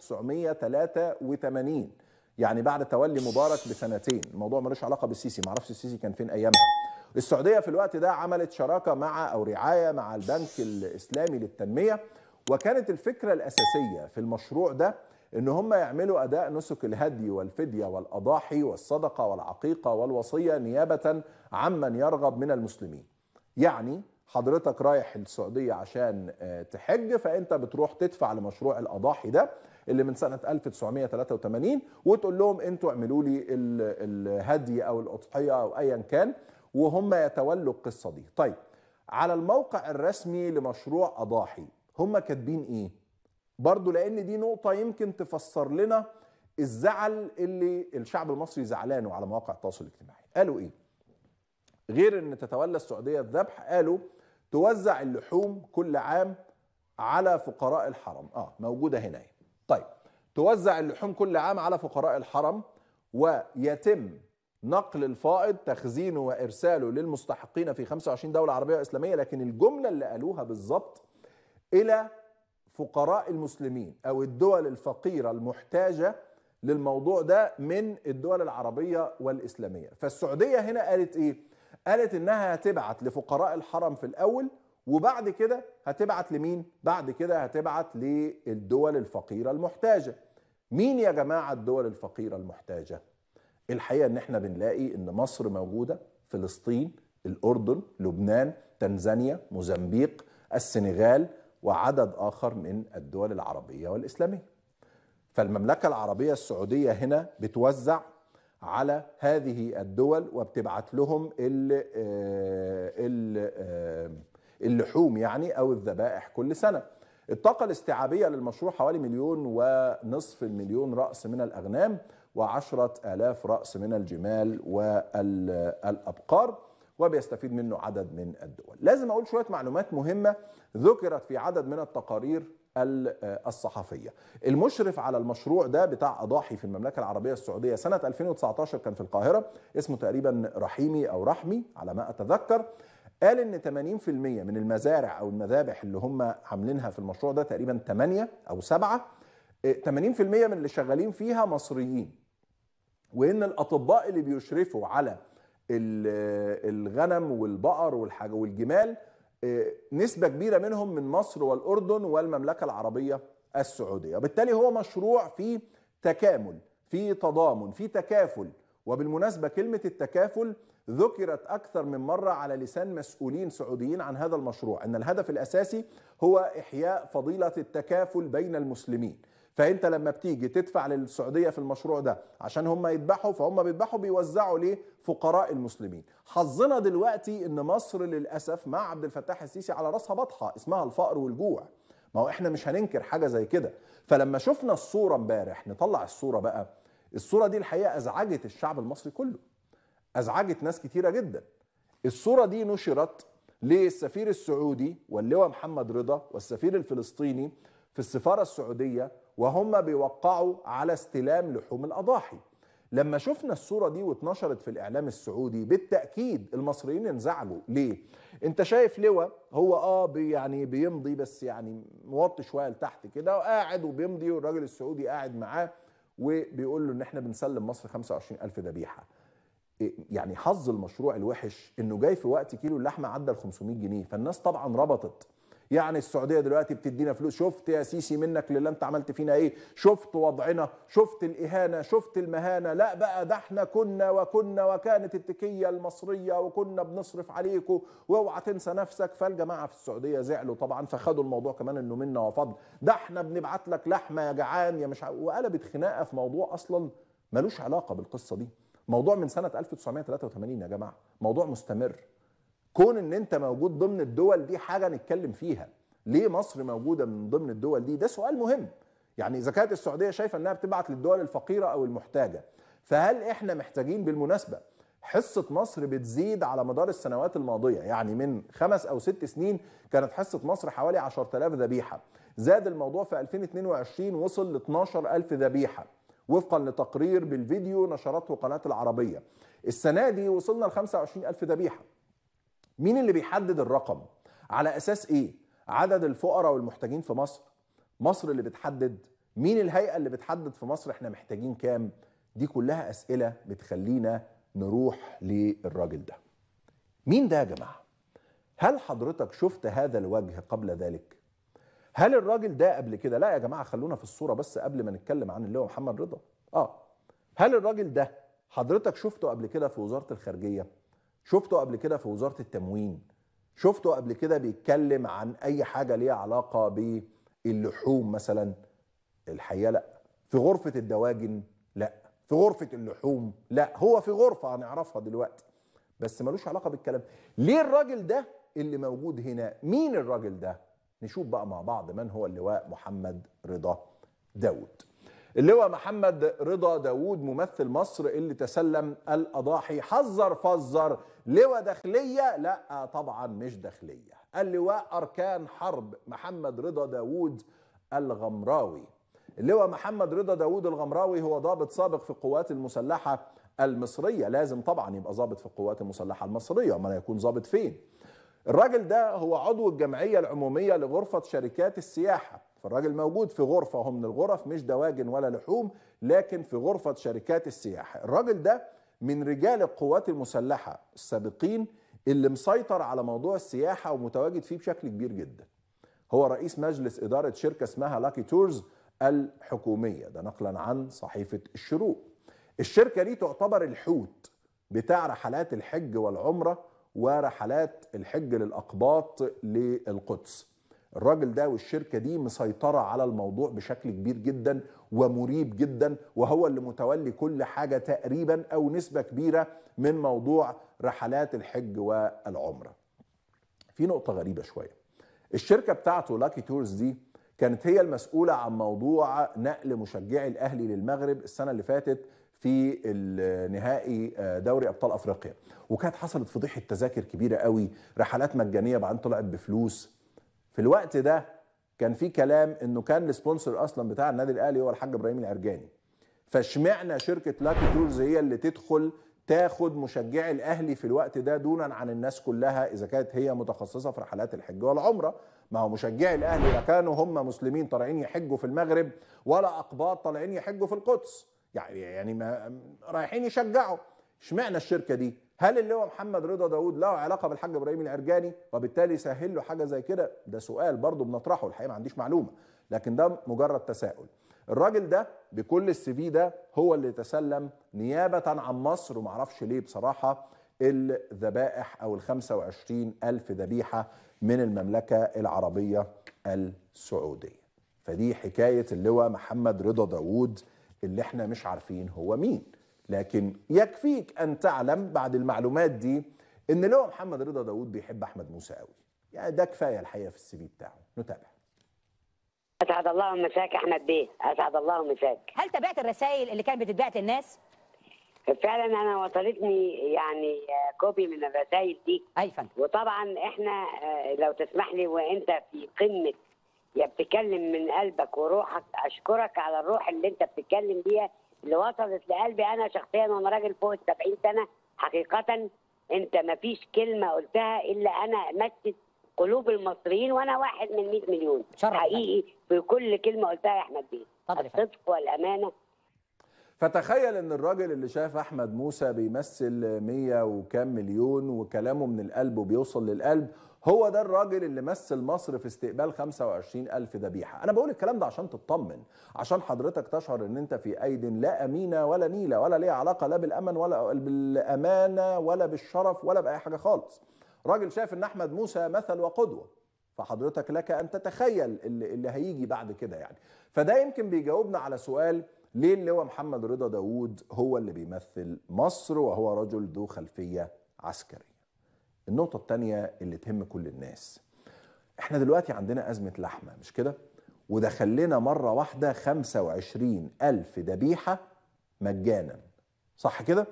1983 يعني بعد تولي مبارك بسنتين الموضوع ملوش علاقة بالسيسي معرفش السيسي كان فين أيامها السعودية في الوقت ده عملت شراكة مع أو رعاية مع البنك الإسلامي للتنمية وكانت الفكرة الأساسية في المشروع ده ان هم يعملوا اداء نسك الهدي والفديه والاضاحي والصدقه والعقيقه والوصيه نيابه عمن يرغب من المسلمين. يعني حضرتك رايح السعوديه عشان تحج فانت بتروح تدفع لمشروع الاضاحي ده اللي من سنه 1983 وتقول لهم انتوا اعملوا لي الهدي او الاضحيه او ايا كان وهم يتولوا القصه دي. طيب على الموقع الرسمي لمشروع اضاحي هم كاتبين ايه؟ برضو لان دي نقطة يمكن تفسر لنا الزعل اللي الشعب المصري زعلانه على مواقع التواصل الاجتماعي قالوا ايه غير ان تتولى السعودية الذبح قالوا توزع اللحوم كل عام على فقراء الحرم اه موجودة هنا طيب توزع اللحوم كل عام على فقراء الحرم ويتم نقل الفائض تخزينه وارساله للمستحقين في 25 دولة عربية اسلامية لكن الجملة اللي قالوها بالظبط الى فقراء المسلمين او الدول الفقيره المحتاجه للموضوع ده من الدول العربيه والاسلاميه فالسعوديه هنا قالت ايه قالت انها هتبعت لفقراء الحرم في الاول وبعد كده هتبعت لمين بعد كده هتبعت للدول الفقيره المحتاجه مين يا جماعه الدول الفقيره المحتاجه الحقيقه ان احنا بنلاقي ان مصر موجوده فلسطين الاردن لبنان تنزانيا موزمبيق السنغال وعدد اخر من الدول العربيه والاسلاميه. فالمملكه العربيه السعوديه هنا بتوزع على هذه الدول وبتبعت لهم اللحوم يعني او الذبائح كل سنه. الطاقه الاستيعابيه للمشروع حوالي مليون ونصف المليون راس من الاغنام وعشرة آلاف رأس من الجمال والأبقار وبيستفيد منه عدد من الدول لازم أقول شوية معلومات مهمة ذكرت في عدد من التقارير الصحفية المشرف على المشروع ده بتاع أضاحي في المملكة العربية السعودية سنة 2019 كان في القاهرة اسمه تقريبا رحيمي أو رحمي على ما أتذكر قال ان 80% من المزارع او المذابح اللي هم عاملينها في المشروع ده تقريبا 8 او 7 80% من اللي شغالين فيها مصريين وان الاطباء اللي بيشرفوا على الغنم والبقر والحاجه والجمال نسبه كبيره منهم من مصر والاردن والمملكه العربيه السعوديه وبالتالي هو مشروع فيه تكامل في تضامن في تكافل وبالمناسبه كلمه التكافل ذكرت اكثر من مره على لسان مسؤولين سعوديين عن هذا المشروع ان الهدف الاساسي هو احياء فضيله التكافل بين المسلمين فانت لما بتيجي تدفع للسعوديه في المشروع ده عشان هم يذبحوا فهم بيذبحوا بيوزعوا ليه فقراء المسلمين حظنا دلوقتي ان مصر للاسف مع عبد الفتاح السيسي على راسها بطحه اسمها الفقر والجوع ما هو احنا مش هننكر حاجه زي كده فلما شفنا الصوره امبارح نطلع الصوره بقى الصوره دي الحقيقه ازعجت الشعب المصري كله ازعجت ناس كتيره جدا الصوره دي نشرت للسفير السعودي واللواء محمد رضا والسفير الفلسطيني في السفاره السعوديه وهم بيوقعوا على استلام لحوم الاضاحي لما شفنا الصوره دي واتنشرت في الاعلام السعودي بالتاكيد المصريين انزعجوا ليه انت شايف لواء هو اه بي يعني بيمضي بس يعني موطي شويه لتحت كده وقاعد وبيمضي والراجل السعودي قاعد معاه وبيقول له ان احنا بنسلم مصر 25000 ذبيحه يعني حظ المشروع الوحش انه جاي في وقت كيلو اللحمه عدى ال 500 جنيه فالناس طبعا ربطت يعني السعوديه دلوقتي بتدينا فلوس شفت يا سيسي منك لله انت عملت فينا ايه شفت وضعنا شفت الاهانه شفت المهانه لا بقى ده احنا كنا وكنا وكانت التكيه المصريه وكنا بنصرف عليكم واوعى تنسى نفسك فالجماعه في السعوديه زعلوا طبعا فخدوا الموضوع كمان انه منا وفضل ده احنا بنبعت لك لحمه يا جعان يا مش ع... وقلبت خناقه في موضوع اصلا ملوش علاقه بالقصه دي موضوع من سنه 1983 يا جماعه موضوع مستمر كون ان انت موجود ضمن الدول دي حاجه نتكلم فيها ليه مصر موجوده من ضمن الدول دي ده سؤال مهم يعني اذا كانت السعوديه شايفه انها بتبعت للدول الفقيره او المحتاجه فهل احنا محتاجين بالمناسبه حصة مصر بتزيد على مدار السنوات الماضية يعني من خمس أو ست سنين كانت حصة مصر حوالي 10000 ذبيحة زاد الموضوع في 2022 وصل ل 12000 ذبيحة وفقا لتقرير بالفيديو نشرته قناة العربية السنة دي وصلنا ل 25000 ذبيحة مين اللي بيحدد الرقم على اساس ايه عدد الفقراء والمحتاجين في مصر مصر اللي بتحدد مين الهيئه اللي بتحدد في مصر احنا محتاجين كام دي كلها اسئله بتخلينا نروح للراجل ده مين ده يا جماعه هل حضرتك شفت هذا الوجه قبل ذلك هل الراجل ده قبل كده لا يا جماعه خلونا في الصوره بس قبل ما نتكلم عن اللي هو محمد رضا اه هل الراجل ده حضرتك شفته قبل كده في وزاره الخارجيه شفته قبل كده في وزاره التموين شفته قبل كده بيتكلم عن اي حاجه ليها علاقه باللحوم مثلا الحقيقه لا في غرفه الدواجن لا في غرفه اللحوم لا هو في غرفه هنعرفها دلوقتي بس ملوش علاقه بالكلام ليه الراجل ده اللي موجود هنا مين الراجل ده نشوف بقى مع بعض من هو اللواء محمد رضا داود اللواء محمد رضا داود ممثل مصر اللي تسلم الأضاحي حذر فزر لواء داخلية لا طبعا مش داخلية اللواء أركان حرب محمد رضا داود الغمراوي اللواء محمد رضا داود الغمراوي هو ضابط سابق في القوات المسلحة المصرية لازم طبعا يبقى ضابط في القوات المسلحة المصرية ما يكون ضابط فين الراجل ده هو عضو الجمعية العمومية لغرفة شركات السياحة فالراجل موجود في غرفة هو من الغرف مش دواجن ولا لحوم لكن في غرفة شركات السياحة الراجل ده من رجال القوات المسلحة السابقين اللي مسيطر على موضوع السياحة ومتواجد فيه بشكل كبير جدا هو رئيس مجلس إدارة شركة اسمها لاكي تورز الحكومية ده نقلا عن صحيفة الشروق الشركة دي تعتبر الحوت بتاع رحلات الحج والعمرة ورحلات الحج للأقباط للقدس الراجل ده والشركة دي مسيطرة على الموضوع بشكل كبير جدا ومريب جدا وهو اللي متولي كل حاجة تقريبا أو نسبة كبيرة من موضوع رحلات الحج والعمرة في نقطة غريبة شوية الشركة بتاعته لاكي تورز دي كانت هي المسؤولة عن موضوع نقل مشجعي الأهلي للمغرب السنة اللي فاتت في النهائي دوري ابطال افريقيا وكانت حصلت فضيحه تذاكر كبيره قوي رحلات مجانيه بعدين طلعت بفلوس في الوقت ده كان في كلام انه كان السبونسر اصلا بتاع النادي الاهلي هو الحاج ابراهيم العرجاني فاشمعنا شركه لاكي تورز هي اللي تدخل تاخد مشجعي الاهلي في الوقت ده دونا عن الناس كلها اذا كانت هي متخصصه في رحلات الحج والعمره ما هو مشجعي الاهلي لا كانوا هم مسلمين طالعين يحجوا في المغرب ولا اقباط طالعين يحجوا في القدس يعني يعني ما رايحين يشجعوا اشمعنى الشركه دي هل اللي هو محمد رضا داود له علاقه بالحاج ابراهيم العرجاني وبالتالي سهل له حاجه زي كده ده سؤال برضه بنطرحه الحقيقه ما عنديش معلومه لكن ده مجرد تساؤل الراجل ده بكل السي في ده هو اللي تسلم نيابه عن مصر ومعرفش ليه بصراحه الذبائح او ال 25 الف ذبيحه من المملكه العربيه السعوديه فدي حكايه اللواء محمد رضا داود اللي احنا مش عارفين هو مين لكن يكفيك ان تعلم بعد المعلومات دي ان لو محمد رضا داود بيحب احمد موسى قوي يعني ده كفايه الحقيقه في السي في بتاعه نتابع اسعد الله مساك احمد بيه اسعد الله مساك هل تابعت الرسائل اللي كانت بتتبعت للناس؟ فعلا انا وصلتني يعني كوبي من الرسائل دي اي فندم وطبعا احنا لو تسمح لي وانت في قمه يا بتتكلم من قلبك وروحك اشكرك على الروح اللي انت بتتكلم بيها اللي وصلت لقلبي انا شخصيا وانا راجل فوق ال 70 سنه حقيقه انت ما فيش كلمه قلتها الا انا مست قلوب المصريين وانا واحد من 100 مليون شرف حقيقي في كل كلمه قلتها يا احمد بيه اتفضل يا فندم. الصدق والامانه فتخيل ان الراجل اللي شاف احمد موسى بيمثل مية وكام مليون وكلامه من القلب وبيوصل للقلب هو ده الراجل اللي مثل مصر في استقبال 25 ألف ذبيحة أنا بقول الكلام ده عشان تطمن عشان حضرتك تشعر أن أنت في أيد لا أمينة ولا نيلة ولا ليها علاقة لا بالأمن ولا بالأمانة ولا بالشرف ولا بأي حاجة خالص راجل شاف أن أحمد موسى مثل وقدوة فحضرتك لك أن تتخيل اللي, اللي هيجي بعد كده يعني فده يمكن بيجاوبنا على سؤال ليه اللي هو محمد رضا داوود هو اللي بيمثل مصر وهو رجل ذو خلفية عسكرية النقطة التانية اللي تهم كل الناس احنا دلوقتي عندنا أزمة لحمة مش كده؟ ودخل لنا مرة واحدة 25 ألف ذبيحة مجانا صح كده؟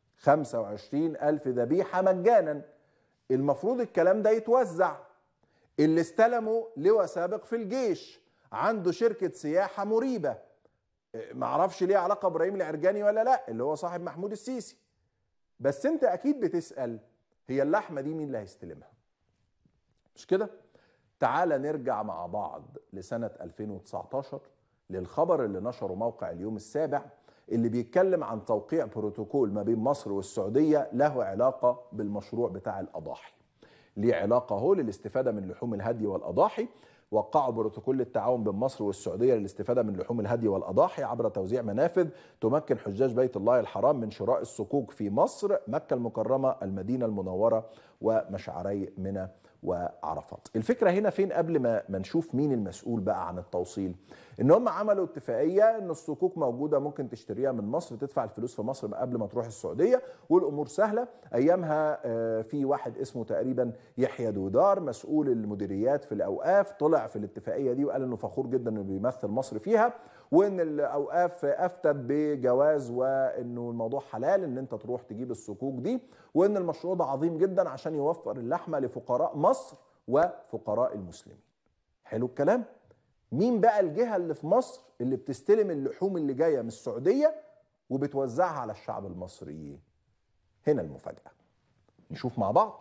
25 ألف ذبيحة مجانا المفروض الكلام ده يتوزع اللي استلموا لواء سابق في الجيش عنده شركة سياحة مريبة معرفش ليه علاقة ابراهيم العرجاني ولا لا اللي هو صاحب محمود السيسي بس انت اكيد بتسأل هي اللحمة دي مين اللي هيستلمها مش كده تعال نرجع مع بعض لسنة 2019 للخبر اللي نشره موقع اليوم السابع اللي بيتكلم عن توقيع بروتوكول ما بين مصر والسعودية له علاقة بالمشروع بتاع الأضاحي ليه علاقة هو للاستفادة من لحوم الهدي والأضاحي وقعوا بروتوكول التعاون بين مصر والسعودية للاستفادة من لحوم الهدي والأضاحي عبر توزيع منافذ تمكن حجاج بيت الله الحرام من شراء الصكوك في مصر مكة المكرمة المدينة المنورة ومشعري منى وعرفات الفكرة هنا فين قبل ما, ما نشوف مين المسؤول بقى عن التوصيل ان هم عملوا اتفاقية ان الصكوك موجودة ممكن تشتريها من مصر تدفع الفلوس في مصر قبل ما تروح السعودية والامور سهلة ايامها آه، في واحد اسمه تقريبا يحيى دودار مسؤول المديريات في الاوقاف طلع في الاتفاقية دي وقال انه فخور جدا انه بيمثل مصر فيها وان الاوقاف افتت بجواز وانه الموضوع حلال ان انت تروح تجيب الصكوك دي وان المشروع ده عظيم جدا عشان يوفر اللحمه لفقراء مصر وفقراء المسلمين. حلو الكلام؟ مين بقى الجهه اللي في مصر اللي بتستلم اللحوم اللي جايه من السعوديه وبتوزعها على الشعب المصري؟ هنا المفاجاه. نشوف مع بعض.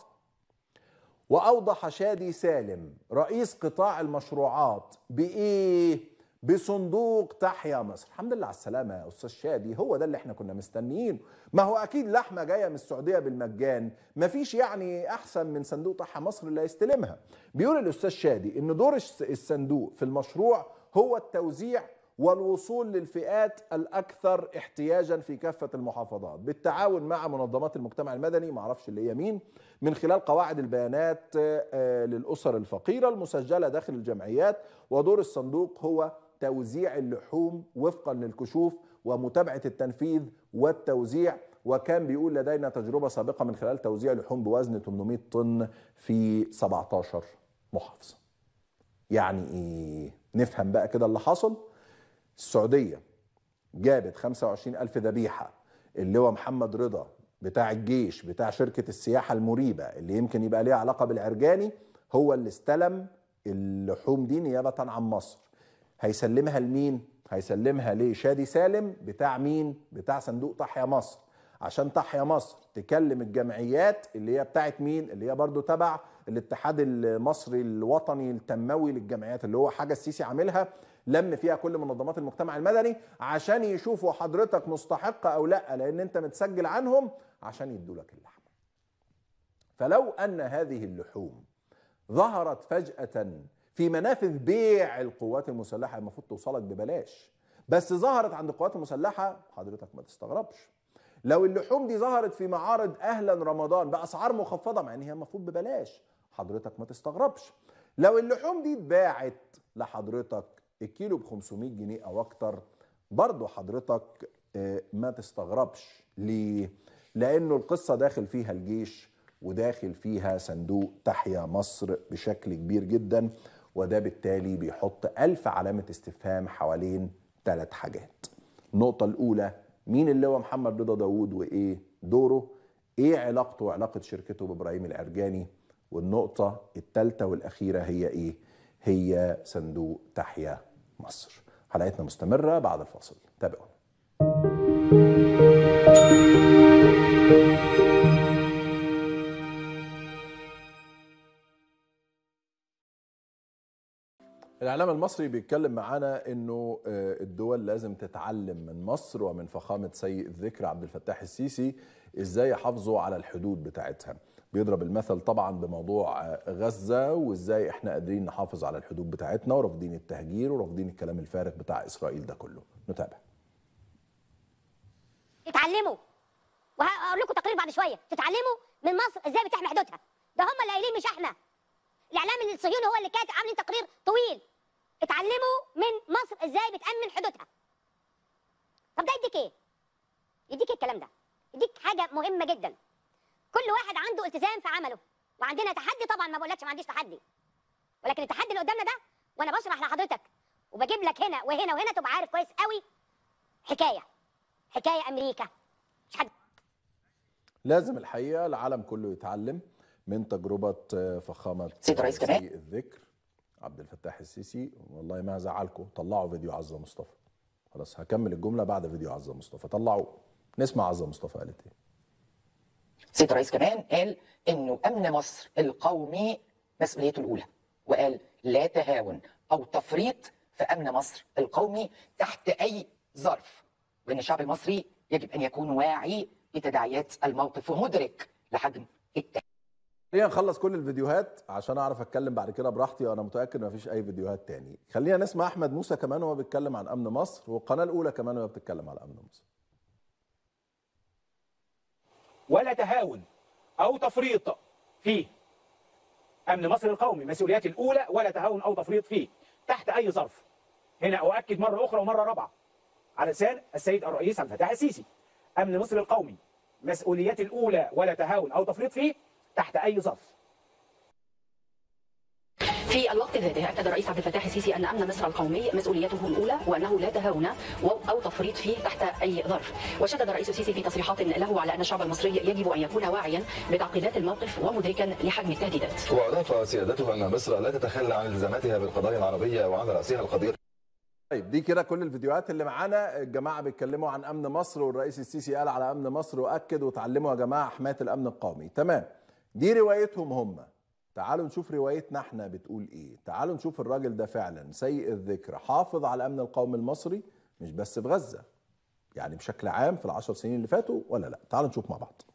واوضح شادي سالم رئيس قطاع المشروعات بايه؟ بصندوق تحيا مصر الحمد لله على السلامة يا أستاذ شادي هو ده اللي احنا كنا مستنيين ما هو أكيد لحمة جاية من السعودية بالمجان ما فيش يعني أحسن من صندوق تحيا مصر اللي هيستلمها بيقول الأستاذ شادي إن دور الس- الصندوق في المشروع هو التوزيع والوصول للفئات الأكثر احتياجا في كافة المحافظات بالتعاون مع منظمات المجتمع المدني معرفش اللي هي مين من خلال قواعد البيانات آه، للأسر الفقيرة المسجلة داخل الجمعيات ودور الصندوق هو توزيع اللحوم وفقا للكشوف ومتابعة التنفيذ والتوزيع وكان بيقول لدينا تجربة سابقة من خلال توزيع لحوم بوزن 800 طن في 17 محافظة يعني ايه نفهم بقى كده اللي حصل السعودية جابت 25 ألف ذبيحة اللي هو محمد رضا بتاع الجيش بتاع شركة السياحة المريبة اللي يمكن يبقى ليها علاقة بالعرجاني هو اللي استلم اللحوم دي نيابة عن مصر هيسلمها لمين؟ هيسلمها لشادي سالم بتاع مين؟ بتاع صندوق تحيا مصر عشان تحيا مصر تكلم الجمعيات اللي هي بتاعت مين؟ اللي هي برضو تبع الاتحاد المصري الوطني التنموي للجمعيات اللي هو حاجة السيسي عاملها لم فيها كل منظمات المجتمع المدني عشان يشوفوا حضرتك مستحق او لا لان انت متسجل عنهم عشان يدوا لك اللحمه. فلو ان هذه اللحوم ظهرت فجأة في منافذ بيع القوات المسلحة المفروض توصلك ببلاش بس ظهرت عند القوات المسلحة حضرتك ما تستغربش لو اللحوم دي ظهرت في معارض أهلا رمضان بأسعار مخفضة مع إن هي المفروض ببلاش حضرتك ما تستغربش لو اللحوم دي اتباعت لحضرتك الكيلو ب 500 جنيه أو أكتر برضه حضرتك آه، ما تستغربش ليه؟ لأنه القصة داخل فيها الجيش وداخل فيها صندوق تحيا مصر بشكل كبير جدا وده بالتالي بيحط ألف علامة استفهام حوالين ثلاث حاجات النقطة الأولى مين اللي هو محمد رضا داوود وإيه دوره إيه علاقته وعلاقة شركته بإبراهيم العرجاني والنقطة الثالثة والأخيرة هي إيه هي صندوق تحيا مصر حلقتنا مستمرة بعد الفاصل تابعونا الإعلام المصري بيتكلم معانا إنه آه، الدول لازم تتعلم من مصر ومن فخامة سيء الذكر عبد الفتاح السيسي إزاي يحافظوا على الحدود بتاعتها بيضرب المثل طبعا بموضوع آه، غزة وإزاي إحنا قادرين نحافظ على الحدود بتاعتنا ورافضين التهجير ورافضين الكلام الفارغ بتاع إسرائيل ده كله نتابع اتعلموا وهقول لكم تقرير بعد شويه تتعلموا من مصر ازاي بتحمي حدودها ده هم اللي قايلين مش احنا الاعلام الصهيوني هو اللي كاتب عاملين تقرير طويل اتعلموا من مصر ازاي بتامن حدودها طب ده يديك ايه يديك إيه الكلام ده يديك حاجه مهمه جدا كل واحد عنده التزام في عمله وعندنا تحدي طبعا ما بقولكش ما عنديش تحدي ولكن التحدي اللي قدامنا ده وانا بشرح لحضرتك وبجيب لك هنا وهنا وهنا تبقى عارف كويس قوي حكايه حكايه امريكا مش حد لازم الحقيقه العالم كله يتعلم من تجربه آه، فخامه سيد رئيس كمان. سيء الذكر عبد الفتاح السيسي والله ما زعلكم طلعوا فيديو عزه مصطفى خلاص هكمل الجمله بعد فيديو عزه مصطفى طلعوا نسمع عزه مصطفى قالت ايه سيد الرئيس كمان قال انه امن مصر القومي مسؤوليته الاولى وقال لا تهاون أو تفريط في أمن مصر القومي تحت أي ظرف وأن الشعب المصري يجب أن يكون واعي لتداعيات الموقف ومدرك لحجم التهديد خلينا نخلص كل الفيديوهات عشان اعرف اتكلم بعد كده براحتي وانا متاكد ان مفيش اي فيديوهات تاني خلينا نسمع احمد موسى كمان وهو بيتكلم عن امن مصر والقناه الاولى كمان وهي بتتكلم عن امن مصر ولا تهاون او تفريط فيه امن مصر القومي مسؤولياتي الاولى ولا تهاون او تفريط فيه تحت اي ظرف هنا اؤكد مره اخرى ومره رابعه على لسان السيد الرئيس عبد الفتاح السيسي امن مصر القومي مسؤولياتي الاولى ولا تهاون او تفريط فيه تحت اي ظرف في الوقت ذاته أكد الرئيس عبد الفتاح السيسي أن أمن مصر القومي مسؤوليته الأولى وأنه لا تهاون و- أو تفريط فيه تحت أي ظرف وشدد الرئيس السيسي في تصريحات له على أن الشعب المصري يجب أن يكون واعيا بتعقيدات الموقف ومدركا لحجم التهديدات وأضاف سيادته أن مصر لا تتخلى عن التزاماتها بالقضايا العربية وعلى رأسها القضية طيب دي كده كل الفيديوهات اللي معانا الجماعه بيتكلموا عن امن مصر والرئيس السيسي قال على امن مصر واكد وتعلموا يا جماعه حمايه الامن القومي تمام دي روايتهم هم تعالوا نشوف روايتنا احنا بتقول ايه تعالوا نشوف الراجل ده فعلا سيء الذكر حافظ على الامن القومي المصري مش بس في غزه يعني بشكل عام في العشر سنين اللي فاتوا ولا لا تعالوا نشوف مع بعض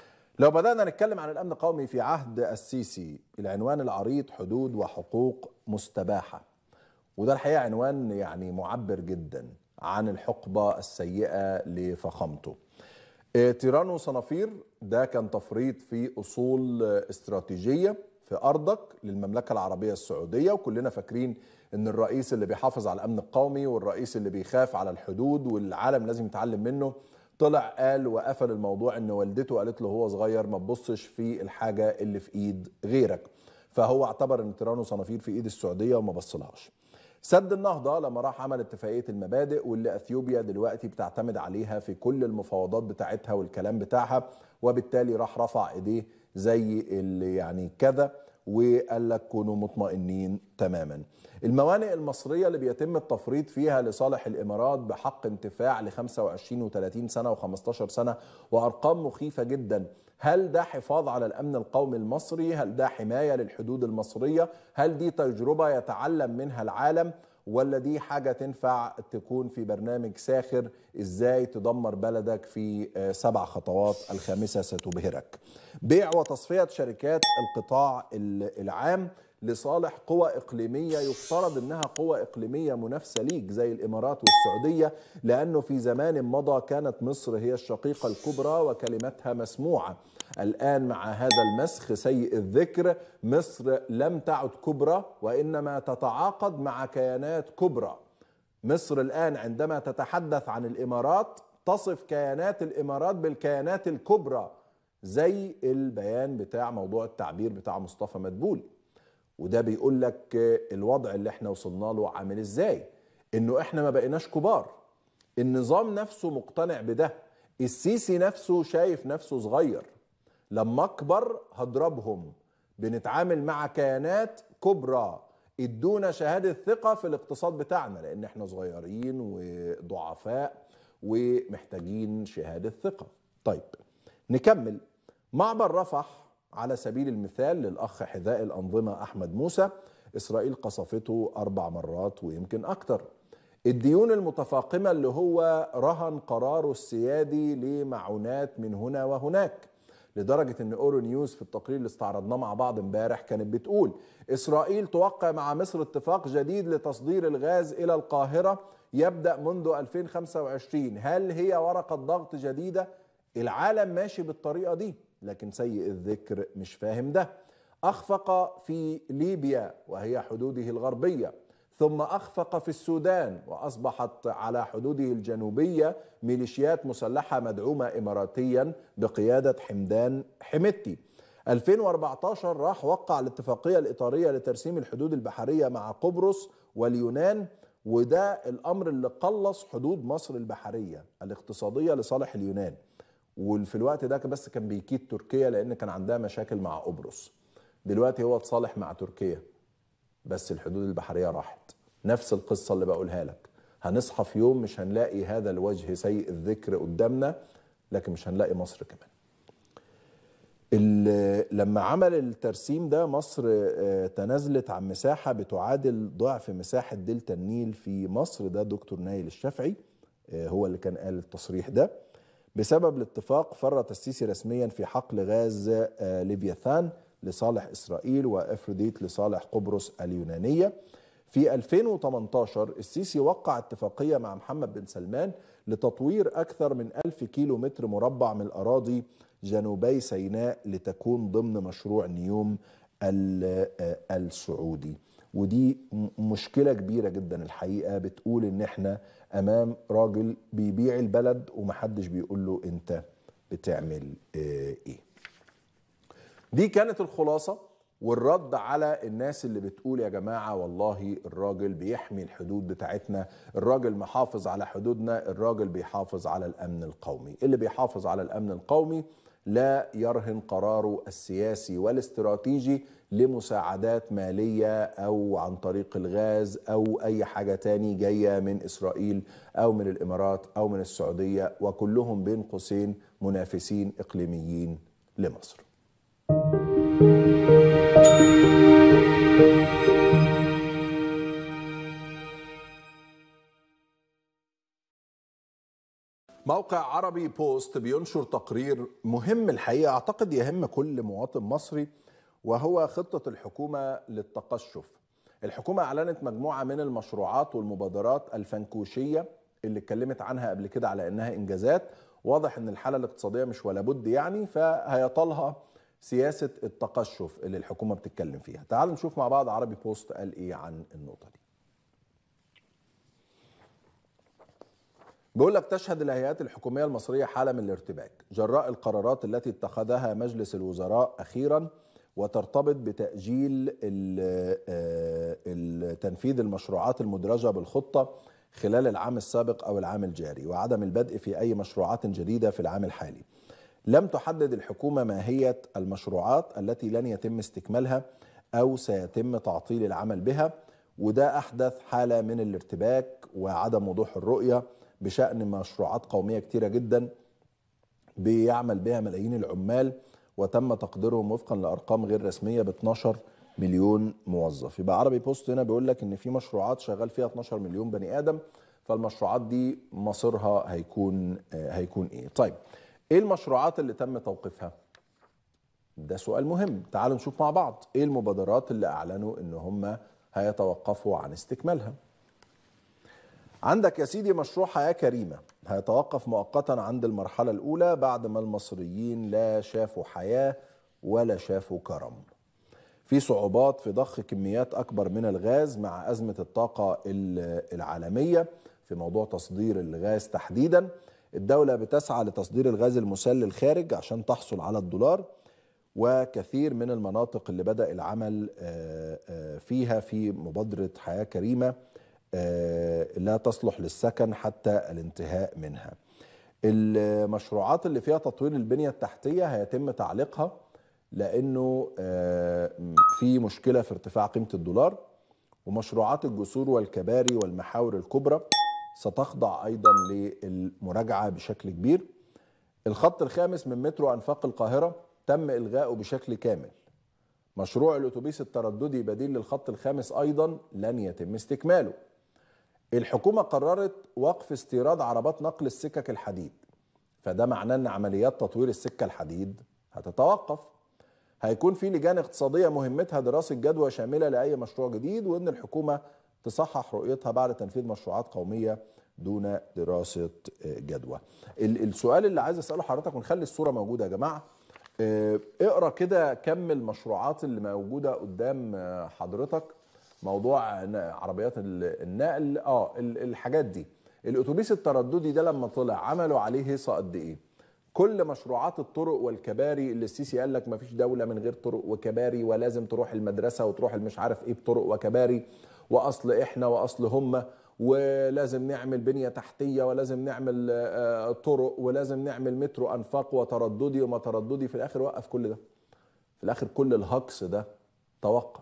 لو بدأنا نتكلم عن الأمن القومي في عهد السيسي العنوان العريض حدود وحقوق مستباحة وده الحقيقة عنوان يعني معبر جدا عن الحقبة السيئة لفخامته آه، تيران وصنافير ده كان تفريط في أصول آه، استراتيجية في أرضك للمملكة العربية السعودية وكلنا فاكرين أن الرئيس اللي بيحافظ على الأمن القومي والرئيس اللي بيخاف على الحدود والعالم لازم يتعلم منه طلع قال وقفل الموضوع ان والدته قالت له هو صغير ما تبصش في الحاجه اللي في ايد غيرك فهو اعتبر ان تيران وصنافير في ايد السعوديه وما بصلهاش سد النهضه لما راح عمل اتفاقيه المبادئ واللي اثيوبيا دلوقتي بتعتمد عليها في كل المفاوضات بتاعتها والكلام بتاعها وبالتالي راح رفع ايديه زي اللي يعني كذا وقال لك كونوا مطمئنين تماما الموانئ المصرية اللي بيتم التفريط فيها لصالح الإمارات بحق انتفاع ل 25 و30 سنة و15 سنة وأرقام مخيفة جدا هل ده حفاظ على الأمن القومي المصري؟ هل ده حماية للحدود المصرية؟ هل دي تجربة يتعلم منها العالم؟ ولا دي حاجة تنفع تكون في برنامج ساخر ازاي تدمر بلدك في آه، سبع خطوات الخامسة ستبهرك بيع وتصفية شركات القطاع ال- العام لصالح قوى إقليمية يفترض أنها قوى إقليمية منافسة ليك زي الإمارات والسعودية لأنه في زمان مضى كانت مصر هي الشقيقة الكبرى وكلمتها مسموعة الآن مع هذا المسخ سيء الذكر مصر لم تعد كبرى وإنما تتعاقد مع كيانات كبرى مصر الآن عندما تتحدث عن الإمارات تصف كيانات الإمارات بالكيانات الكبرى زي البيان بتاع موضوع التعبير بتاع مصطفى مدبولي وده بيقول لك الوضع اللي احنا وصلنا له عامل ازاي انه احنا ما بقيناش كبار النظام نفسه مقتنع بده السيسي نفسه شايف نفسه صغير لما اكبر هضربهم بنتعامل مع كيانات كبرى ادونا شهاده ثقه في الاقتصاد بتاعنا لان احنا صغيرين وضعفاء ومحتاجين شهاده ثقه طيب نكمل معبر رفح على سبيل المثال للاخ حذاء الانظمه احمد موسى اسرائيل قصفته اربع مرات ويمكن اكتر الديون المتفاقمه اللي هو رهن قراره السيادي لمعونات من هنا وهناك لدرجه ان اورو نيوز في التقرير اللي استعرضناه مع بعض امبارح كانت بتقول اسرائيل توقع مع مصر اتفاق جديد لتصدير الغاز الى القاهره يبدا منذ 2025 هل هي ورقه ضغط جديده العالم ماشي بالطريقه دي لكن سيء الذكر مش فاهم ده اخفق في ليبيا وهي حدوده الغربيه ثم اخفق في السودان واصبحت على حدوده الجنوبيه ميليشيات مسلحه مدعومه اماراتيا بقياده حمدان حمدتي 2014 راح وقع الاتفاقيه الاطاريه لترسيم الحدود البحريه مع قبرص واليونان وده الامر اللي قلص حدود مصر البحريه الاقتصاديه لصالح اليونان وفي الوقت ده بس كان بيكيد تركيا لان كان عندها مشاكل مع قبرص دلوقتي هو اتصالح مع تركيا بس الحدود البحريه راحت نفس القصه اللي بقولها لك هنصحى في يوم مش هنلاقي هذا الوجه سيء الذكر قدامنا لكن مش هنلاقي مصر كمان ال- لما عمل الترسيم ده مصر آه، تنازلت عن مساحة بتعادل ضعف مساحة دلتا النيل في مصر ده دكتور نايل الشافعي آه، هو اللي كان قال التصريح ده بسبب الاتفاق فرط السيسي رسميا في حقل غاز آه، ليفياثان لصالح إسرائيل وأفروديت لصالح قبرص اليونانية في 2018 السيسي وقع اتفاقية مع محمد بن سلمان لتطوير أكثر من ألف كيلو متر مربع من الأراضي جنوبي سيناء لتكون ضمن مشروع نيوم ال- آه، السعودي ودي م- مشكلة كبيرة جدا الحقيقة بتقول ان احنا امام راجل بيبيع البلد ومحدش بيقول له انت بتعمل آه، ايه دي كانت الخلاصة والرد على الناس اللي بتقول يا جماعة والله الراجل بيحمي الحدود بتاعتنا الراجل محافظ على حدودنا الراجل بيحافظ على الأمن القومي اللي بيحافظ على الأمن القومي لا يرهن قراره السياسي والاستراتيجي لمساعدات مالية أو عن طريق الغاز أو أي حاجة تاني جاية من إسرائيل أو من الإمارات أو من السعودية وكلهم بين قوسين منافسين إقليميين لمصر موقع عربي بوست بينشر تقرير مهم الحقيقه اعتقد يهم كل مواطن مصري وهو خطه الحكومه للتقشف. الحكومه اعلنت مجموعه من المشروعات والمبادرات الفنكوشيه اللي اتكلمت عنها قبل كده على انها انجازات، واضح ان الحاله الاقتصاديه مش ولا بد يعني فهيطالها سياسه التقشف اللي الحكومه بتتكلم فيها. تعالوا نشوف مع بعض عربي بوست قال ايه عن النقطه دي. بيقول لك تشهد الهيئات الحكوميه المصريه حاله من الارتباك جراء القرارات التي اتخذها مجلس الوزراء اخيرا وترتبط بتاجيل ال- آه، ال- تنفيذ المشروعات المدرجه بالخطه خلال العام السابق او العام الجاري وعدم البدء في اي مشروعات جديده في العام الحالي. لم تحدد الحكومه ماهيه المشروعات التي لن يتم استكمالها او سيتم تعطيل العمل بها وده احدث حاله من الارتباك وعدم وضوح الرؤيه بشان مشروعات قوميه كتيره جدا بيعمل بها ملايين العمال وتم تقديرهم وفقا لارقام غير رسميه ب 12 مليون موظف يبقى عربي بوست هنا بيقول لك ان في مشروعات شغال فيها 12 مليون بني ادم فالمشروعات دي مصيرها هيكون آه، هيكون ايه طيب ايه المشروعات اللي تم توقيفها ده سؤال مهم تعالوا نشوف مع بعض ايه المبادرات اللي اعلنوا ان هم هيتوقفوا عن استكمالها عندك يا سيدي مشروع حياة كريمة هيتوقف مؤقتا عند المرحلة الأولى بعد ما المصريين لا شافوا حياة ولا شافوا كرم في صعوبات في ضخ كميات أكبر من الغاز مع أزمة الطاقة ال- العالمية في موضوع تصدير الغاز تحديدا الدولة بتسعى لتصدير الغاز المسال للخارج عشان تحصل على الدولار وكثير من المناطق اللي بدأ العمل آه، آه، فيها في مبادرة حياة كريمة آه، لا تصلح للسكن حتى الانتهاء منها المشروعات اللي فيها تطوير البنية التحتية هيتم تعليقها لأنه آه، في مشكلة في ارتفاع قيمة الدولار ومشروعات الجسور والكباري والمحاور الكبرى ستخضع أيضا للمراجعة بشكل كبير الخط الخامس من مترو أنفاق القاهرة تم إلغائه بشكل كامل مشروع الأتوبيس الترددي بديل للخط الخامس أيضا لن يتم استكماله الحكومة قررت وقف استيراد عربات نقل السكك الحديد فده معناه ان عمليات تطوير السكة الحديد هتتوقف هيكون في لجان اقتصادية مهمتها دراسة جدوى شاملة لأي مشروع جديد وان الحكومة تصحح رؤيتها بعد تنفيذ مشروعات قومية دون دراسة آه، جدوى ال- السؤال اللي عايز أسأله حضرتك ونخلي الصورة موجودة يا جماعة آه، اقرا كده كم المشروعات اللي موجودة قدام آه، حضرتك موضوع ن- عربيات ال- النقل اه ال- الحاجات دي الاتوبيس الترددي ده لما طلع عملوا عليه هيصه قد ايه كل مشروعات الطرق والكباري اللي السيسي قال لك ما فيش دوله من غير طرق وكباري ولازم تروح المدرسه وتروح المش عارف ايه بطرق وكباري واصل احنا واصل هم ولازم نعمل بنيه تحتيه ولازم نعمل آه، طرق ولازم نعمل مترو انفاق وترددي وما ترددي في الاخر وقف كل ده في الاخر كل الهجص ده توقف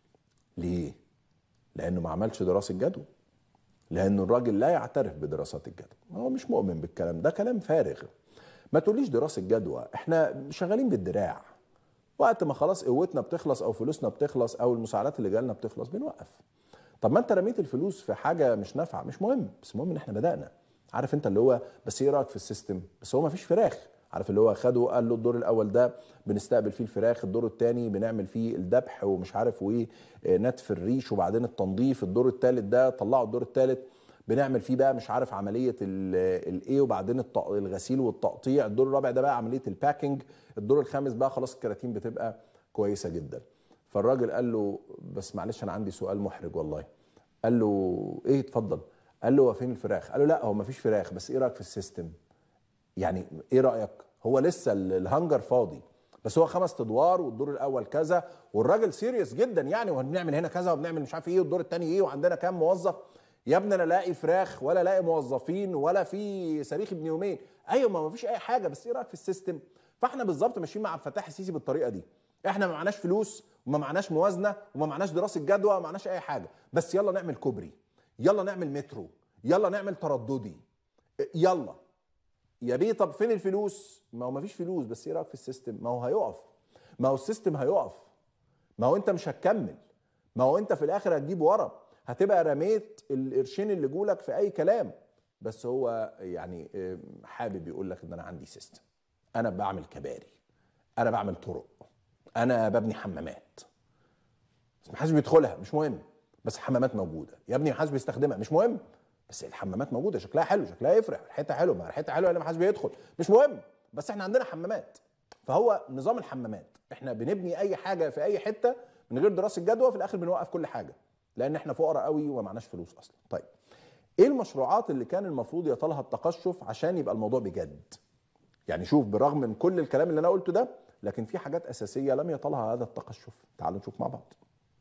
ليه؟ لأنه ما عملش دراسة جدوى لأنه الراجل لا يعترف بدراسات الجدوى هو مش مؤمن بالكلام ده كلام فارغ ما تقوليش دراسه جدوى احنا شغالين بالدراع وقت ما خلاص قوتنا بتخلص او فلوسنا بتخلص او المساعدات اللي جالنا بتخلص بنوقف طب ما انت رميت الفلوس في حاجه مش نافعه مش مهم بس المهم ان احنا بدانا عارف انت اللي هو بس ايه رايك في السيستم بس هو ما فيش فراخ عارف اللي هو خده قال له الدور الاول ده بنستقبل فيه الفراخ الدور الثاني بنعمل فيه الذبح ومش عارف وايه آه، نتف الريش وبعدين التنظيف الدور الثالث ده طلعوا الدور الثالث بنعمل فيه بقى مش عارف عمليه ال- الايه وبعدين الط- الغسيل والتقطيع الدور الرابع ده بقى عمليه الباكينج الدور الخامس بقى خلاص الكراتين بتبقى كويسه جدا فالراجل قال له بس معلش انا عندي سؤال محرج والله قال له ايه اتفضل قال له هو فين الفراخ قال له لا هو ما فيش فراخ بس ايه رايك في السيستم يعني ايه رايك هو لسه ال- الهانجر فاضي بس هو خمس ادوار والدور الاول كذا والراجل سيريس جدا يعني وهنعمل هنا كذا وبنعمل مش عارف ايه والدور الثاني ايه وعندنا كام موظف يا ابني انا لاقي فراخ ولا لاقي موظفين ولا في صريخ ابن يومين ايوه ما فيش اي حاجه بس ايه رايك في السيستم فاحنا بالظبط ماشيين مع عبد الفتاح السيسي بالطريقه دي احنا ما معناش فلوس وما معناش موازنه وما معناش دراسه جدوى وما معناش اي حاجه بس يلا نعمل كوبري يلا نعمل مترو يلا نعمل ترددي يلا يا بيه طب فين الفلوس؟ ما هو مفيش فلوس بس ايه رايك في السيستم؟ ما هو هيقف ما هو السيستم هيقف ما هو انت مش هتكمل ما هو انت في الاخر هتجيب ورا هتبقى رميت القرشين اللي جولك في اي كلام بس هو يعني آه، حابب يقول لك ان انا عندي سيستم انا بعمل كباري انا بعمل طرق انا ببني حمامات بس محدش بيدخلها مش مهم بس الحمامات موجوده يا ابني محدش بيستخدمها مش مهم بس الحمامات موجوده شكلها حلو شكلها يفرح ريحتها حلوه ما ريحتها حلوه اللي محدش بيدخل مش مهم بس احنا عندنا حمامات فهو نظام الحمامات احنا بنبني اي حاجه في اي حته من غير دراسه جدوى في الاخر بنوقف كل حاجه لان احنا فقراء قوي وما معناش فلوس اصلا طيب ايه المشروعات اللي كان المفروض يطالها التقشف عشان يبقى الموضوع بجد يعني شوف برغم من كل الكلام اللي انا قلته ده لكن في حاجات اساسيه لم يطالها هذا التقشف تعالوا نشوف مع بعض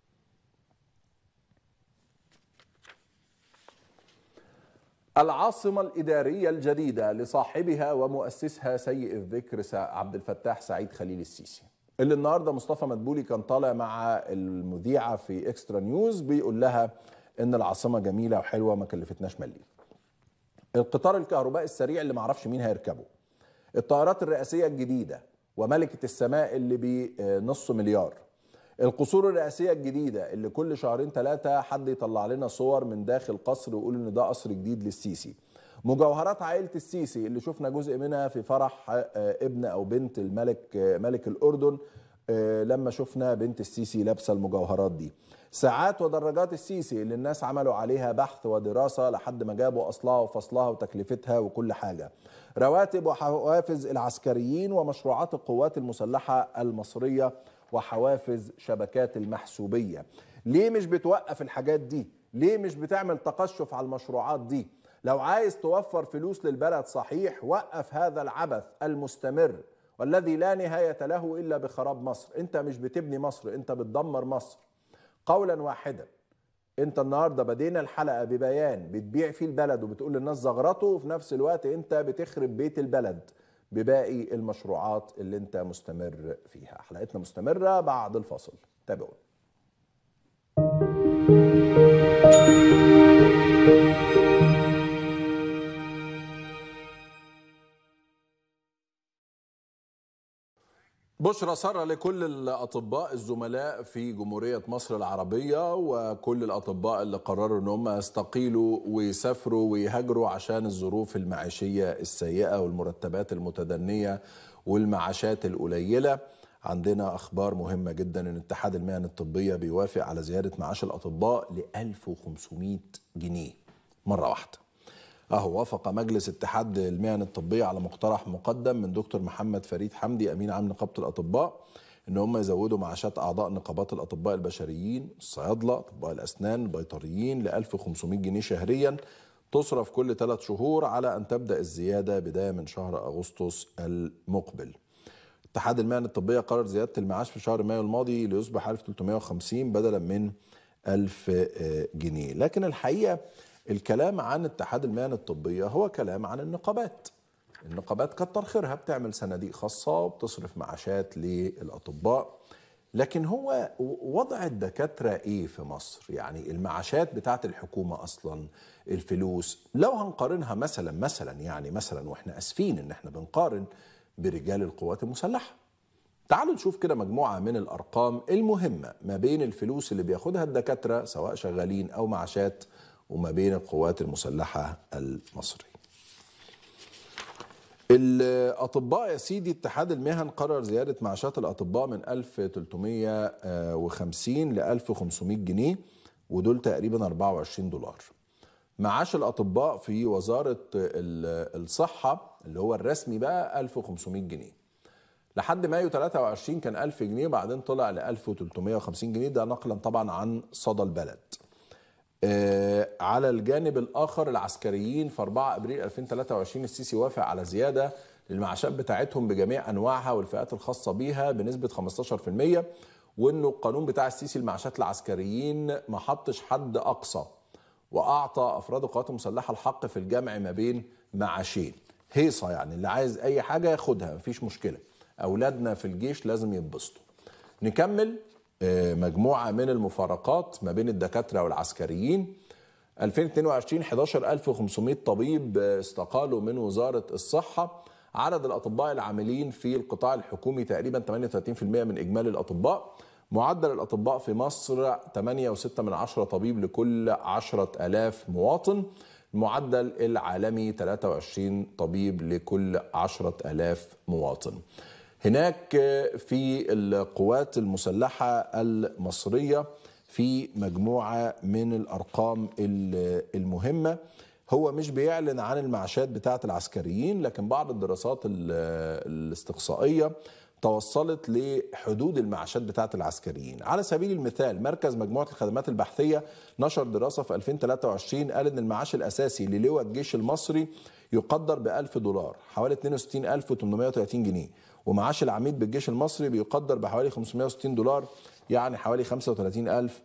العاصمة الإدارية الجديدة لصاحبها ومؤسسها سيء الذكر سا- عبد الفتاح سعيد خليل السيسي اللي النهارده مصطفى مدبولي كان طالع مع المذيعة في اكسترا نيوز بيقول لها إن العاصمة جميلة وحلوة ما كلفتناش مليم القطار الكهربائي السريع اللي معرفش مين هيركبه الطائرات الرئاسية الجديدة وملكة السماء اللي بنص مليار القصور الرئاسية الجديدة اللي كل شهرين ثلاثة حد يطلع لنا صور من داخل قصر ويقول ان ده قصر جديد للسيسي مجوهرات عائلة السيسي اللي شفنا جزء منها في فرح آه، ابن او بنت الملك آه، ملك الاردن آه، لما شفنا بنت السيسي لابسه المجوهرات دي ساعات ودراجات السيسي اللي الناس عملوا عليها بحث ودراسه لحد ما جابوا اصلها وفصلها وتكلفتها وكل حاجه رواتب وحوافز العسكريين ومشروعات القوات المسلحه المصريه وحوافز شبكات المحسوبيه ليه مش بتوقف الحاجات دي ليه مش بتعمل تقشف على المشروعات دي لو عايز توفر فلوس للبلد صحيح وقف هذا العبث المستمر والذي لا نهاية له إلا بخراب مصر أنت مش بتبني مصر أنت بتدمر مصر قولا واحدا انت النهارده بدينا الحلقه ببيان بتبيع فيه البلد وبتقول للناس زغرته وفي نفس الوقت انت بتخرب بيت البلد بباقي المشروعات اللي انت مستمر فيها حلقتنا مستمره بعد الفاصل تابعونا بشرى سارة لكل الأطباء الزملاء في جمهورية مصر العربية وكل الأطباء اللي قرروا أن هم يستقيلوا ويسافروا ويهاجروا عشان الظروف المعيشية السيئة والمرتبات المتدنية والمعاشات القليلة عندنا أخبار مهمة جدا أن اتحاد المهن الطبية بيوافق على زيادة معاش الأطباء ل 1500 جنيه مرة واحدة اهو وافق مجلس اتحاد المهن الطبيه على مقترح مقدم من دكتور محمد فريد حمدي امين عام نقابه الاطباء ان هم يزودوا معاشات اعضاء نقابات الاطباء البشريين الصيادله اطباء الاسنان البيطريين ل 1500 جنيه شهريا تصرف كل ثلاث شهور على ان تبدا الزياده بدايه من شهر اغسطس المقبل اتحاد المهن الطبيه قرر زياده المعاش في شهر مايو الماضي ليصبح 1350 بدلا من 1000 جنيه لكن الحقيقه الكلام عن اتحاد المهن الطبيه هو كلام عن النقابات النقابات كتر خيرها بتعمل صناديق خاصه وبتصرف معاشات للاطباء لكن هو وضع الدكاترة ايه في مصر يعني المعاشات بتاعت الحكومة اصلا الفلوس لو هنقارنها مثلا مثلا يعني مثلا واحنا اسفين ان احنا بنقارن برجال القوات المسلحة تعالوا نشوف كده مجموعة من الأرقام المهمة ما بين الفلوس اللي بياخدها الدكاترة سواء شغالين أو معاشات وما بين القوات المسلحة المصرية الأطباء يا سيدي اتحاد المهن قرر زيادة معاشات الأطباء من 1350 ل 1500 جنيه ودول تقريبا 24 دولار معاش الأطباء في وزارة ال- الصحة اللي هو الرسمي بقى 1500 جنيه لحد مايو 23 كان 1000 جنيه بعدين طلع ل 1350 جنيه ده نقلا طبعا عن صدى البلد آه، على الجانب الاخر العسكريين في 4 ابريل 2023 السيسي وافق على زياده للمعاشات بتاعتهم بجميع انواعها والفئات الخاصه بيها بنسبه 15% وانه القانون بتاع السيسي المعاشات العسكريين ما حطش حد اقصى واعطى افراد القوات المسلحه الحق في الجمع ما بين معاشين هيصه يعني اللي عايز اي حاجه ياخدها مفيش مشكله اولادنا في الجيش لازم يتبسطوا نكمل آه، مجموعه من المفارقات ما بين الدكاتره والعسكريين 2022 11500 طبيب آه، استقالوا من وزاره الصحه عدد الاطباء العاملين في القطاع الحكومي تقريبا 38% من اجمالي الاطباء معدل الاطباء في مصر 8.6 من عشرة طبيب لكل 10000 مواطن المعدل العالمي 23 طبيب لكل 10000 مواطن هناك في القوات المسلحة المصرية في مجموعة من الأرقام ال- المهمة هو مش بيعلن عن المعاشات بتاعة العسكريين لكن بعض الدراسات ال- الاستقصائية توصلت لحدود المعاشات بتاعة العسكريين على سبيل المثال مركز مجموعة الخدمات البحثية نشر دراسة في 2023 قال ان المعاش الأساسي للواء الجيش المصري يقدر ب 1000 دولار حوالي 62830 جنيه ومعاش العميد بالجيش المصري بيقدر بحوالي 560 دولار يعني حوالي 35000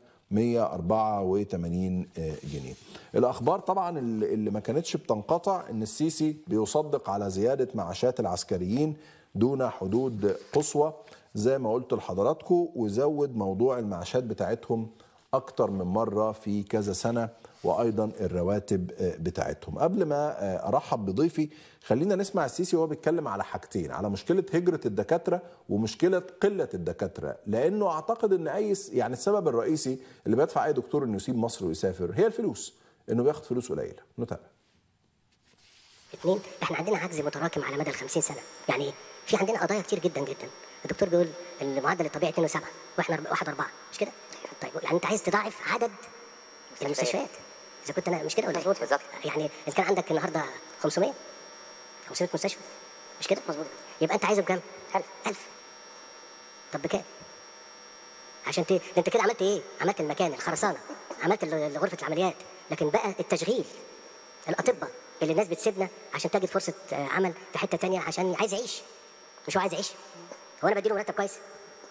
184 جنيه الاخبار طبعا اللي اللي ما كانتش بتنقطع ان السيسي بيصدق على زياده معاشات العسكريين دون حدود قصوى زي ما قلت لحضراتكم وزود موضوع المعاشات بتاعتهم اكتر من مره في كذا سنه وايضا الرواتب آه، بتاعتهم قبل ما آه، ارحب بضيفي خلينا نسمع السيسي وهو بيتكلم على حاجتين على مشكله هجره الدكاتره ومشكله قله الدكاتره لانه اعتقد ان اي س- يعني السبب الرئيسي اللي بيدفع اي دكتور انه يسيب مصر ويسافر هي الفلوس انه بياخد فلوس قليله نتابع اثنين احنا عندنا عجز متراكم على مدى ال 50 سنه يعني ايه في عندنا قضايا كتير جدا جدا الدكتور بيقول المعدل الطبيعي 2 و7 واحنا 1 4 مش كده طيب يعني انت عايز تضاعف عدد المستشفيات اذا كنت انا مش كده ولا مظبوط بالظبط يعني اذا كان عندك النهارده 500 500 مستشفى مش كده مظبوط يبقى انت عايزه بكام 1000 1000 طب بكام عشان ت... ده انت كده عملت ايه عملت المكان الخرسانه عملت ال- غرفه العمليات لكن بقى التشغيل الاطباء اللي الناس بتسيبنا عشان تجد فرصه آه، عمل في حته تانية عشان عايز يعيش مش هو عايز يعيش هو انا بديله مرتب كويس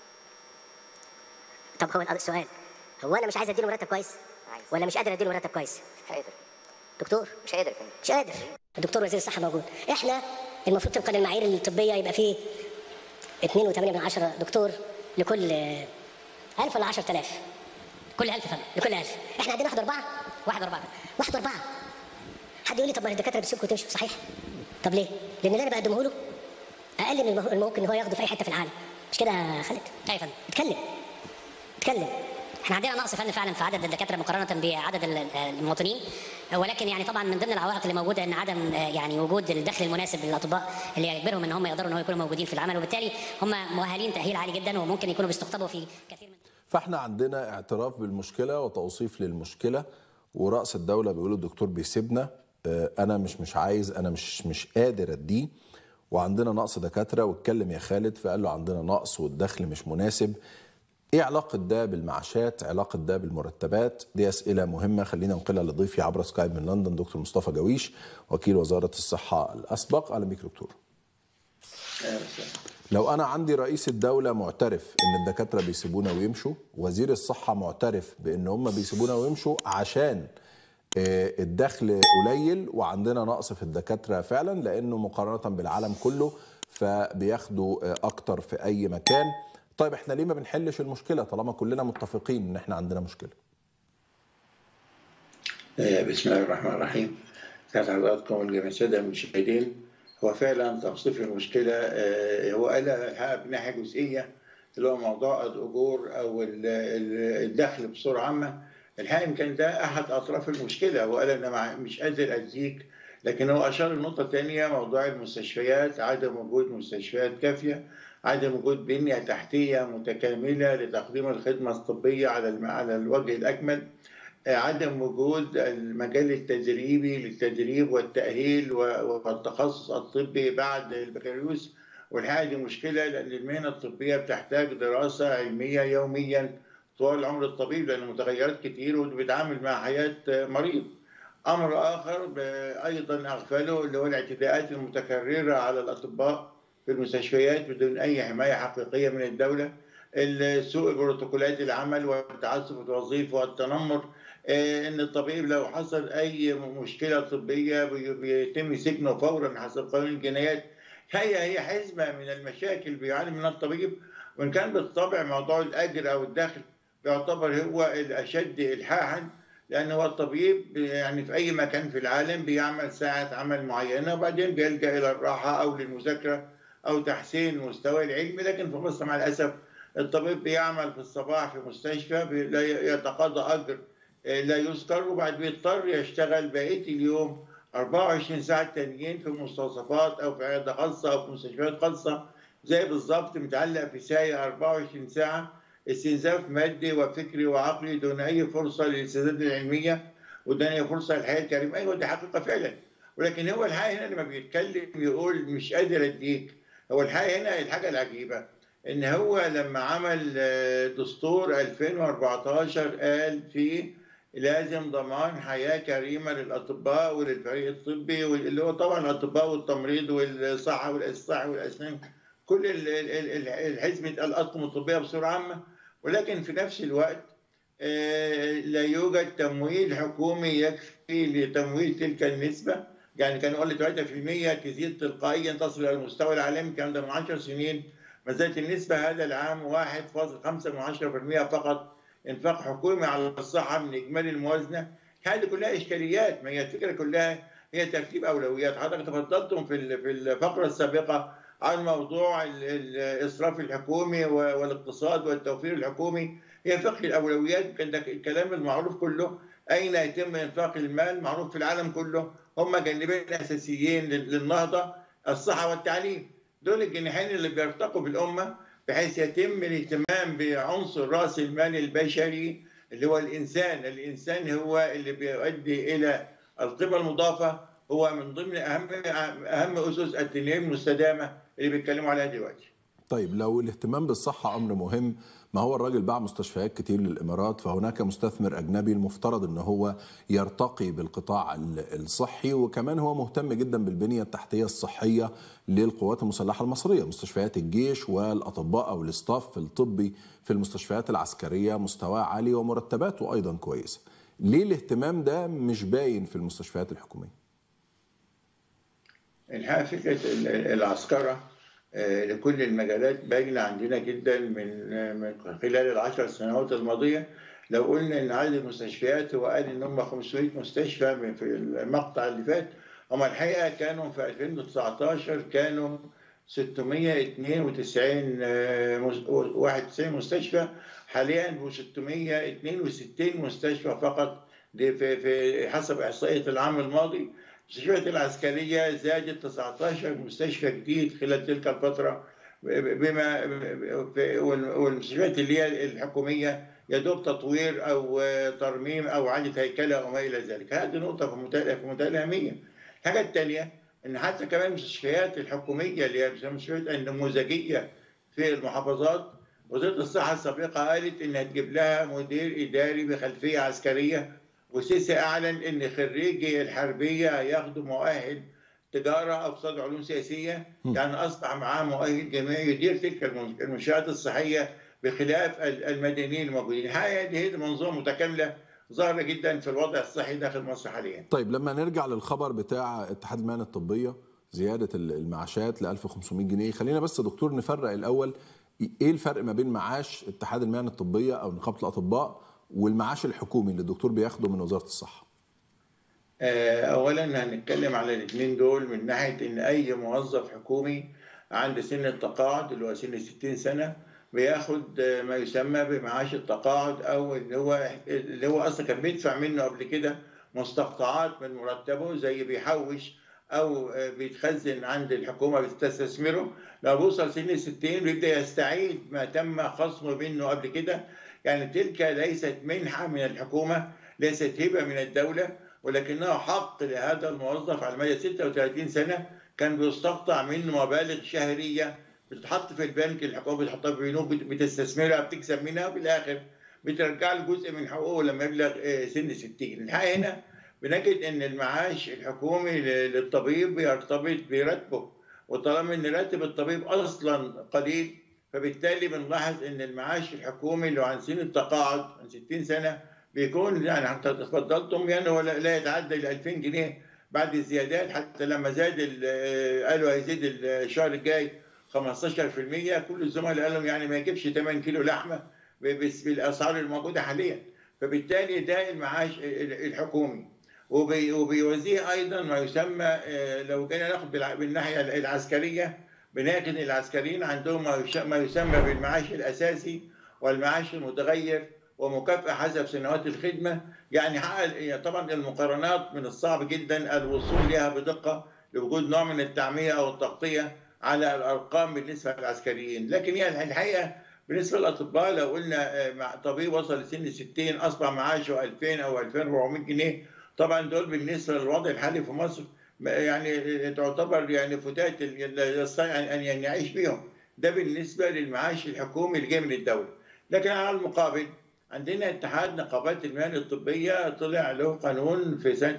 طب هو السؤال هو انا مش عايز اديله مرتب كويس ولا مش قادر اديله مرتب كويس مش قادر دكتور مش قادر مش قادر الدكتور وزير الصحه موجود احنا المفروض طبقا للمعايير الطبيه يبقى فيه 2.8 من عشرة دكتور لكل آه، 1000 ولا 10000 كل 1000 فندم لكل 1000 احنا عندنا واحد أربعة واحد أربعة واحد أربعة حد يقول لي طب ما الدكاتره بتسيبكم وتمشوا صحيح طب ليه؟ لان اللي انا بقدمه له اقل من المه- الممكن ان هو ياخده في اي حته في العالم مش كده يا خالد؟ ايوه يا فندم اتكلم اتكلم احنا عندنا نقص فن فعلا في عدد الدكاتره مقارنه بعدد ال- المواطنين ولكن يعني طبعا من ضمن العوائق اللي موجوده ان عدم آه، يعني وجود الدخل المناسب للاطباء اللي يجبرهم ان هم يقدروا ان هم يكونوا موجودين في العمل وبالتالي هم مؤهلين تاهيل عالي جدا وممكن يكونوا بيستقطبوا في كثير من فاحنا عندنا اعتراف بالمشكله وتوصيف للمشكله ورأس الدوله بيقول الدكتور بيسيبنا آه، انا مش مش عايز انا مش مش قادر اديه وعندنا نقص دكاتره واتكلم يا خالد فقال له عندنا نقص والدخل مش مناسب ايه علاقه ده بالمعاشات علاقه ده بالمرتبات دي اسئله مهمه خلينا ننقلها لضيفي عبر سكايب من لندن دكتور مصطفى جويش وكيل وزاره الصحه الاسبق اهلا بيك دكتور لو انا عندي رئيس الدولة معترف ان الدكاترة بيسيبونا ويمشوا وزير الصحة معترف بان هم بيسيبونا ويمشوا عشان آه، الدخل قليل وعندنا نقص في الدكاترة فعلا لانه مقارنة بالعالم كله فبياخدوا آه، اكتر في اي مكان طيب احنا ليه ما بنحلش المشكله طالما كلنا متفقين ان احنا عندنا مشكله آه، بسم الله الرحمن الرحيم تحت حضراتكم والجميع السادة المشاهدين هو فعلا توصيف المشكلة آه، هو قالها الحقيقة بناحية جزئية اللي هو موضوع الأجور أو ال- ال- الدخل بصورة عامة الحقيقة يمكن ده أحد أطراف المشكلة هو قال أنا مع- مش قادر أديك لكن هو أشار لنقطة تانية موضوع المستشفيات عدم وجود مستشفيات كافية عدم وجود بنية تحتية متكاملة لتقديم الخدمة الطبية على الم- على الوجه الأكمل عدم وجود المجال التدريبي للتدريب والتأهيل و- والتخصص الطبي بعد البكالوريوس والحقيقة دي مشكلة لأن المهنة الطبية بتحتاج دراسة علمية يوميا طوال عمر الطبيب لأن متغيرات كتير وبيتعامل مع حياة مريض أمر آخر ب- أيضا أغفله اللي هو الاعتداءات المتكررة على الأطباء في المستشفيات بدون أي حماية حقيقية من الدولة سوء بروتوكولات العمل والتعسف الوظيفي والتنمر آه، ان الطبيب لو حصل اي مشكله طبيه بي- بيتم سجنه فورا حسب قانون الجنايات هي هي حزمه من المشاكل بيعاني منها الطبيب وان كان بالطبع موضوع الاجر او الدخل بيعتبر هو الاشد الحاحا لان هو الطبيب يعني في اي مكان في العالم بيعمل ساعه عمل معينه وبعدين بيلجا الى الراحه او للمذاكره او تحسين المستوى العلمي لكن في مصر مع الاسف الطبيب بيعمل في الصباح في مستشفى بي- لا ي- يتقاضى اجر آه، لا يذكر وبعد بيضطر يشتغل بقيه اليوم 24 ساعه تانيين في مستوصفات او في عياده خاصه او في مستشفيات خاصه زي بالظبط متعلق في ساعه 24 ساعه استنزاف مادي وفكري وعقلي دون اي فرصه للاستزاده العلميه ودون اي فرصه للحياه الكريمه ايوه دي حقيقه فعلا ولكن هو الحقيقه هنا لما بيتكلم يقول مش قادر اديك هو الحقيقه هنا الحاجه العجيبه ان هو لما عمل آه، دستور 2014 قال فيه لازم ضمان حياه كريمه للاطباء وللفريق الطبي واللي هو طبعا الاطباء والتمريض والصحه والاصلاح والاسنان كل ال- ال- ال- الحزمه الاطقم الطبيه بصوره عامه ولكن في نفس الوقت آه، لا يوجد تمويل حكومي يكفي لتمويل تلك النسبه يعني كان يقول لي 3% تزيد تلقائيا تصل الى المستوى العالمي الكلام ده من 10 سنين ما زالت النسبه هذا العام 1.5% فقط انفاق حكومي على الصحه من اجمالي الموازنه هذه كلها اشكاليات ما هي الفكره كلها هي ترتيب اولويات حضرتك تفضلتم في ال- في الفقره السابقه عن موضوع ال- ال- الاسراف الحكومي و- والاقتصاد والتوفير الحكومي هي فقه الاولويات كان ده الكلام المعروف كله اين يتم انفاق المال معروف في العالم كله هم جانبين اساسيين لل- للنهضه الصحه والتعليم دول الجناحين اللي بيرتقوا بالامه بحيث يتم الاهتمام بعنصر راس المال البشري اللي هو الانسان، الانسان هو اللي بيؤدي الى القيمه المضافه هو من ضمن اهم اهم اسس التنميه المستدامه اللي بيتكلموا عليها دلوقتي. طيب لو الاهتمام بالصحة أمر مهم ما هو الراجل باع مستشفيات كتير للإمارات فهناك مستثمر أجنبي المفترض أن هو يرتقي بالقطاع ال- الصحي وكمان هو مهتم جدا بالبنية التحتية الصحية للقوات المسلحة المصرية مستشفيات الجيش والأطباء أو الاستاف الطبي في المستشفيات العسكرية مستواه عالي ومرتباته أيضا كويسة ليه الاهتمام ده مش باين في المستشفيات الحكومية؟ الحقيقه فكره ال- العسكره آه، لكل المجالات باينه عندنا جدا من آه، من خلال العشر سنوات الماضيه لو قلنا ان عدد المستشفيات هو قال ان هم 500 مستشفى من- في المقطع اللي فات هم الحقيقه كانوا في 2019 كانوا 692 آه، مس- 91 مستشفى حاليا ب 662 مستشفى فقط دي في في حسب احصائيه العام الماضي المستشفيات العسكريه زادت 19 مستشفى جديد خلال تلك الفتره بما في- وال- والمستشفيات اللي هي الحكوميه يا دوب تطوير او ترميم او اعاده هيكله او ما الى ذلك هذه نقطه في منتهى في منتهى الاهميه الحاجه الثانيه ان حتى كمان المستشفيات الحكوميه اللي هي المستشفيات النموذجيه في المحافظات وزاره الصحه السابقه قالت انها تجيب لها مدير اداري بخلفيه عسكريه وسيسي اعلن ان خريجي الحربيه هياخدوا مؤهل تجاره او اقتصاد علوم سياسيه يعني اصبح معاه مؤهل جامعي يدير تلك المن- المنشات الصحيه بخلاف ال- المدنيين الموجودين الحقيقه دي هي منظومه متكامله ظاهره جدا في الوضع الصحي داخل مصر حاليا طيب لما نرجع للخبر بتاع اتحاد المهن الطبية زيادة المعاشات ل 1500 جنيه خلينا بس يا دكتور نفرق الأول ايه الفرق ما بين معاش اتحاد المهن الطبيه او نقابه الاطباء والمعاش الحكومي اللي الدكتور بياخده من وزاره الصحه آه، اولا هنتكلم على الاثنين دول من ناحيه ان اي موظف حكومي عند سن التقاعد اللي هو سن 60 سنه بياخد آه، ما يسمى بمعاش التقاعد او اللي هو اللي هو اصلا كان بيدفع منه قبل كده مستقطعات من مرتبه زي بيحوش او آه، بيتخزن عند الحكومه بتستثمره لو بيوصل سن 60 بيبدا يستعيد ما تم خصمه منه قبل كده يعني تلك ليست منحه من الحكومه ليست هبه من الدوله ولكنه حق لهذا الموظف على مدى 36 سنه كان بيستقطع منه مبالغ شهريه بتتحط في البنك الحكومه بتحطها في بنوك بت- بتستثمرها بتكسب منها وفي الاخر بترجع له جزء من حقوقه لما يبلغ آه، سن 60 الحقيقه هنا بنجد ان المعاش الحكومي ل- للطبيب بيرتبط براتبه وطالما ان راتب الطبيب اصلا قليل فبالتالي بنلاحظ ان المعاش الحكومي اللي هو عن سن التقاعد عن 60 سنه بيكون يعني حتى تفضلتم يعني ولا لا يتعدى ال 2000 جنيه بعد الزيادات حتى لما زاد ال- قالوا هيزيد الشهر الجاي 15% كل الزملاء قالوا يعني ما يجيبش 8 كيلو لحمه بس بالاسعار الموجوده حاليا فبالتالي ده المعاش ال- الحكومي وبي- وبيوازيه ايضا ما يسمى آه، لو جينا ناخد بالع- بالناحيه العسكريه بنجد ان العسكريين عندهم ما يش- ما يسمى بالمعاش الاساسي والمعاش المتغير ومكافاه حسب سنوات الخدمه يعني حقق طبعا المقارنات من الصعب جدا الوصول لها بدقه لوجود نوع من التعميه او التغطيه على الارقام بالنسبه للعسكريين لكن هي الحقيقه بالنسبه للاطباء لو قلنا آه، مع طبيب وصل لسن 60 اصبح معاشه 2000 او 2400 جنيه طبعا دول بالنسبه للوضع الحالي في مصر ما- يعني تعتبر يعني فتات ال- يستطيع ان أن يعيش بيهم ده بالنسبه للمعاش الحكومي اللي جاي من الدوله لكن على المقابل عندنا اتحاد نقابات المهن الطبيه طلع له قانون في سنه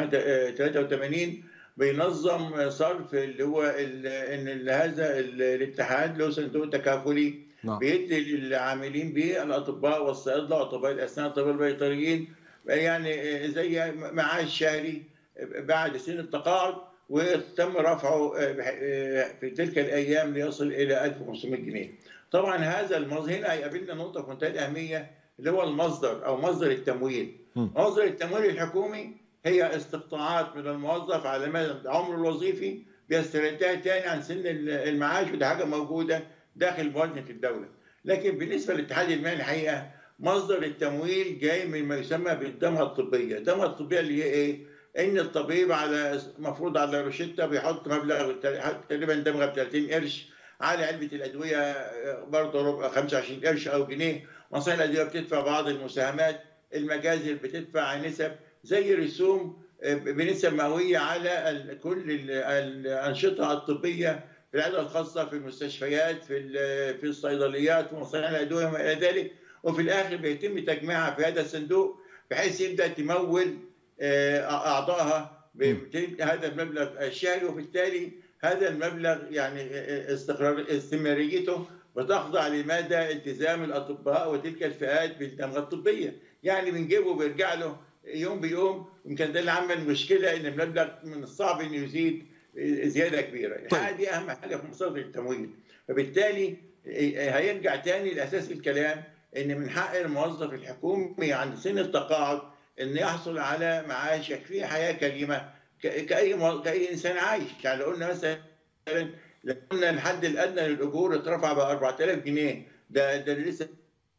1983 بينظم صرف اللي هو ال- ان ال- هذا ال- الاتحاد له صندوق تكافلي نعم. بيدي للعاملين به الاطباء والصيادله واطباء الاسنان واطباء البيطريين يعني زي معاش شهري بعد سن التقاعد وتم رفعه في تلك الايام ليصل الى 1500 جنيه. طبعا هذا المصدر هنا هيقابلنا نقطه في منتهى الاهميه اللي هو المصدر او مصدر التمويل. مصدر التمويل الحكومي هي استقطاعات من الموظف على مدى عمره الوظيفي بيستردها تاني عن سن المعاش ودي حاجه موجوده داخل موازنه الدوله. لكن بالنسبه للاتحاد المالي الحقيقه مصدر التمويل جاي من ما يسمى بالدمغه الطبيه، الدمغه الطبيه اللي هي ايه؟ ان الطبيب على مفروض على روشته بيحط مبلغ تقريبا دمغه ب 30 قرش على علبه الادويه برضه ربع 25 قرش او جنيه، مصانع الادويه بتدفع بعض المساهمات، المجازر بتدفع نسب زي رسوم بنسب مئويه على ال- كل ال- الانشطه الطبيه في العياده الخاصه في المستشفيات في ال- في الصيدليات في مصانع الادويه وما الى ذلك وفي الاخر بيتم تجميعها في هذا الصندوق بحيث يبدا تمول آه، اعضائها بهذا المبلغ الشهري وبالتالي هذا المبلغ يعني آه، استقرار استمراريته بتخضع لمدى التزام الاطباء وتلك الفئات بالدمغه الطبيه يعني بنجيبه بيرجع له يوم بيوم يمكن ده اللي عمل مشكله ان المبلغ من الصعب انه يزيد زياده كبيره الحقيقه دي اهم حاجه في مصادر التمويل فبالتالي هيرجع تاني لاساس الكلام ان من حق الموظف الحكومي عند سن التقاعد ان يحصل على معاش يكفيه حياه كريمه ك- كاي مو- كاي انسان عايش يعني لو قلنا مثلا لو قلنا الحد الادنى للاجور اترفع ب 4000 جنيه ده ده اللي لسه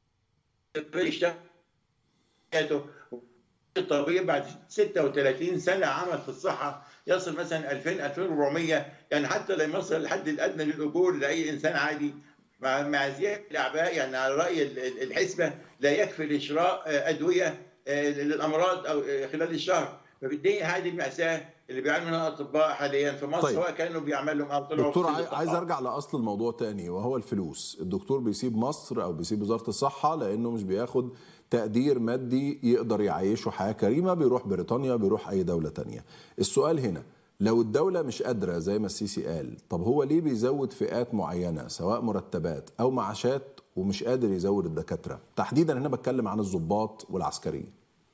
بيشتغل حياته. الطبيب بعد 36 سنه عمل في الصحه يصل مثلا 2000 2400 يعني حتى لما يصل الحد الادنى للاجور لاي انسان عادي مع مع زياده الاعباء يعني على راي ال- ال- الحسبه لا يكفي لشراء آه، ادويه آه، للامراض او آه، خلال الشهر فبالتالي هذه الماساه اللي بيعاني منها الاطباء حاليا في مصر طيب. سواء كانوا بيعملوا او طلعوا دكتور في عاي- التقاعد. عايز ارجع لاصل الموضوع تاني وهو الفلوس الدكتور بيسيب مصر او بيسيب وزاره الصحه لانه مش بياخد تقدير مادي يقدر يعيشه حياه كريمه بيروح بريطانيا بيروح اي دوله تانية السؤال هنا لو الدوله مش قادره زي ما السيسي قال طب هو ليه بيزود فئات معينه سواء مرتبات او معاشات ومش قادر يزود الدكاتره تحديدا هنا بتكلم عن الضباط والعسكريين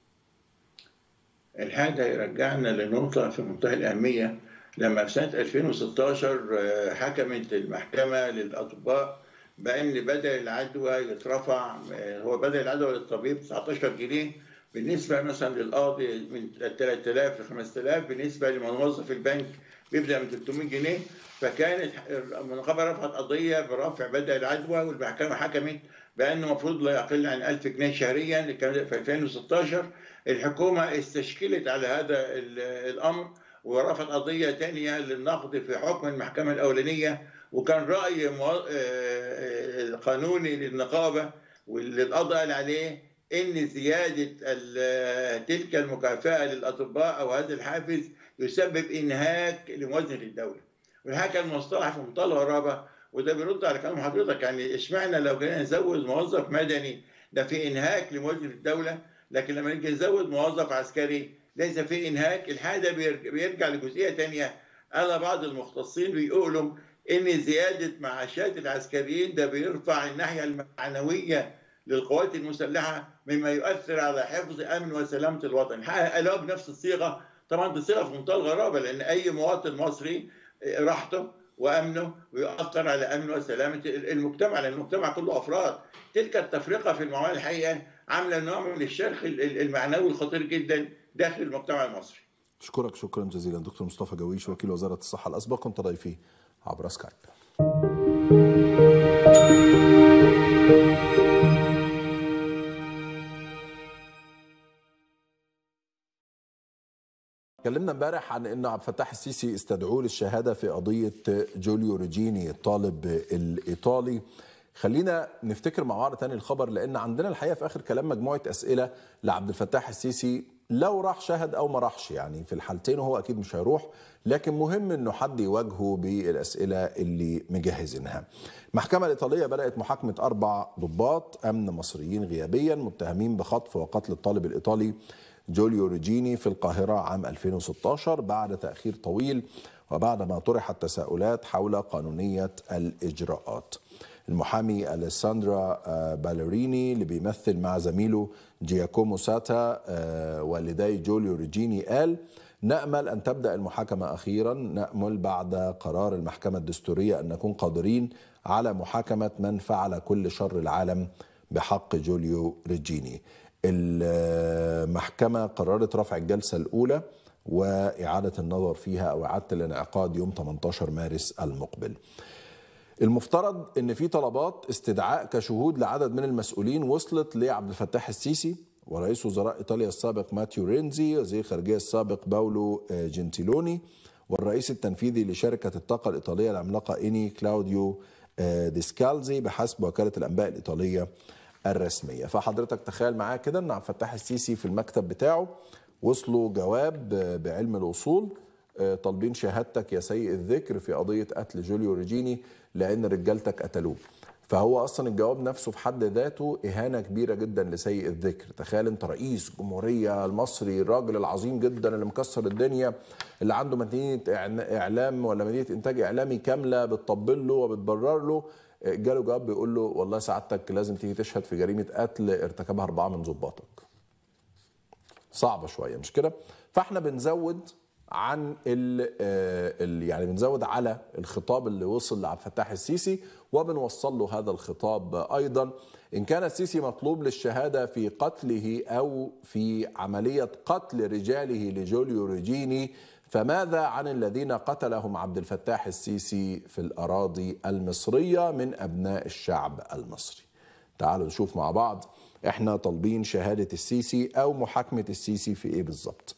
الحاجة يرجعنا لنقطة في منتهى الأهمية لما في سنة 2016 آه، حكمت المحكمة للأطباء بان بدل العدوى يترفع آه، هو بدل العدوى للطبيب 19 جنيه بالنسبه مثلا للقاضي من 3000 ل 5000 بالنسبه لموظف البنك بيبدا من 300 جنيه فكانت النقابه رفعت قضيه برفع بدل العدوى والمحكمه حكمت بانه المفروض لا يقل عن 1000 جنيه شهريا الكلام ده في 2016 الحكومه استشكلت على هذا ال- الامر ورفعت قضيه ثانيه للنقد في حكم المحكمه الاولانيه وكان راي مو- آه، آه، القانوني للنقابه واللي القضاء قال عليه ان زياده ال- تلك المكافاه للاطباء او هذا الحافز يسبب انهاك لموازنه الدوله والحقيقه كان مصطلح في منتهى الغرابه وده بيرد على كلام حضرتك يعني اشمعنى لو جينا نزود موظف مدني ده في انهاك لموازنه الدوله لكن لما نيجي نزود موظف عسكري ليس في انهاك الحاجه ده بيرج- بيرجع لجزئيه ثانيه انا بعض المختصين بيقولوا ان زياده معاشات العسكريين ده بيرفع الناحيه المعنويه للقوات المسلحه مما يؤثر على حفظ امن وسلامه الوطن قالوها بنفس الصيغه طبعا دي صيغه في منتهى الغرابه لان اي مواطن مصري راحته وامنه ويؤثر على امن وسلامه المجتمع لان المجتمع كله افراد تلك التفرقه في المعامله الحقيقه عامله نوع من الشرخ المعنوي الخطير جدا داخل المجتمع المصري أشكرك شكرا جزيلا دكتور مصطفى جويش وكيل وزارة الصحة الأسبق كنت ضيفي عبر سكايب اتكلمنا امبارح عن ان عبد الفتاح السيسي استدعوه للشهاده في قضيه جوليو ريجيني الطالب الايطالي خلينا نفتكر مع بعض تاني الخبر لان عندنا الحقيقه في اخر كلام مجموعه اسئله لعبد الفتاح السيسي لو راح شهد او ما راحش يعني في الحالتين هو اكيد مش هيروح لكن مهم انه حد يواجهه بالاسئله اللي مجهزينها. المحكمه الايطاليه بدات محاكمه اربع ضباط امن مصريين غيابيا متهمين بخطف وقتل الطالب الايطالي جوليو ريجيني في القاهره عام 2016 بعد تاخير طويل وبعدما طرحت تساؤلات حول قانونيه الاجراءات. المحامي اليساندرا باليريني اللي بيمثل مع زميله جياكومو ساتا والدي جوليو ريجيني قال نأمل أن تبدأ المحاكمة أخيرا نأمل بعد قرار المحكمة الدستورية أن نكون قادرين على محاكمة من فعل كل شر العالم بحق جوليو ريجيني المحكمة قررت رفع الجلسة الأولى وإعادة النظر فيها أو إعادة الانعقاد يوم 18 مارس المقبل المفترض ان في طلبات استدعاء كشهود لعدد من المسؤولين وصلت لعبد الفتاح السيسي ورئيس وزراء ايطاليا السابق ماتيو رينزي وزير الخارجيه السابق باولو جنتيلوني والرئيس التنفيذي لشركه الطاقه الايطاليه العملاقه اني كلاوديو ديسكالزي بحسب وكاله الانباء الايطاليه الرسميه فحضرتك تخيل معايا كده ان عبد الفتاح السيسي في المكتب بتاعه وصلوا جواب بعلم الوصول طالبين شهادتك يا سيء الذكر في قضيه قتل جوليو ريجيني لان رجالتك قتلوه فهو اصلا الجواب نفسه في حد ذاته اهانه كبيره جدا لسيء الذكر تخيل انت رئيس جمهوريه المصري الراجل العظيم جدا اللي مكسر الدنيا اللي عنده مدينه اعلام ولا مدينه انتاج اعلامي كامله بتطبل له وبتبرر له جاله جواب بيقول له والله سعادتك لازم تيجي تشهد في جريمه قتل ارتكبها اربعه من ضباطك صعبه شويه مش كده فاحنا بنزود عن ال ال يعني بنزود على الخطاب اللي وصل لعبد الفتاح السيسي وبنوصل له هذا الخطاب ايضا ان كان السيسي مطلوب للشهاده في قتله او في عمليه قتل رجاله لجوليو ريجيني فماذا عن الذين قتلهم عبد الفتاح السيسي في الاراضي المصريه من ابناء الشعب المصري تعالوا نشوف مع بعض احنا طالبين شهاده السيسي او محاكمه السيسي في ايه بالظبط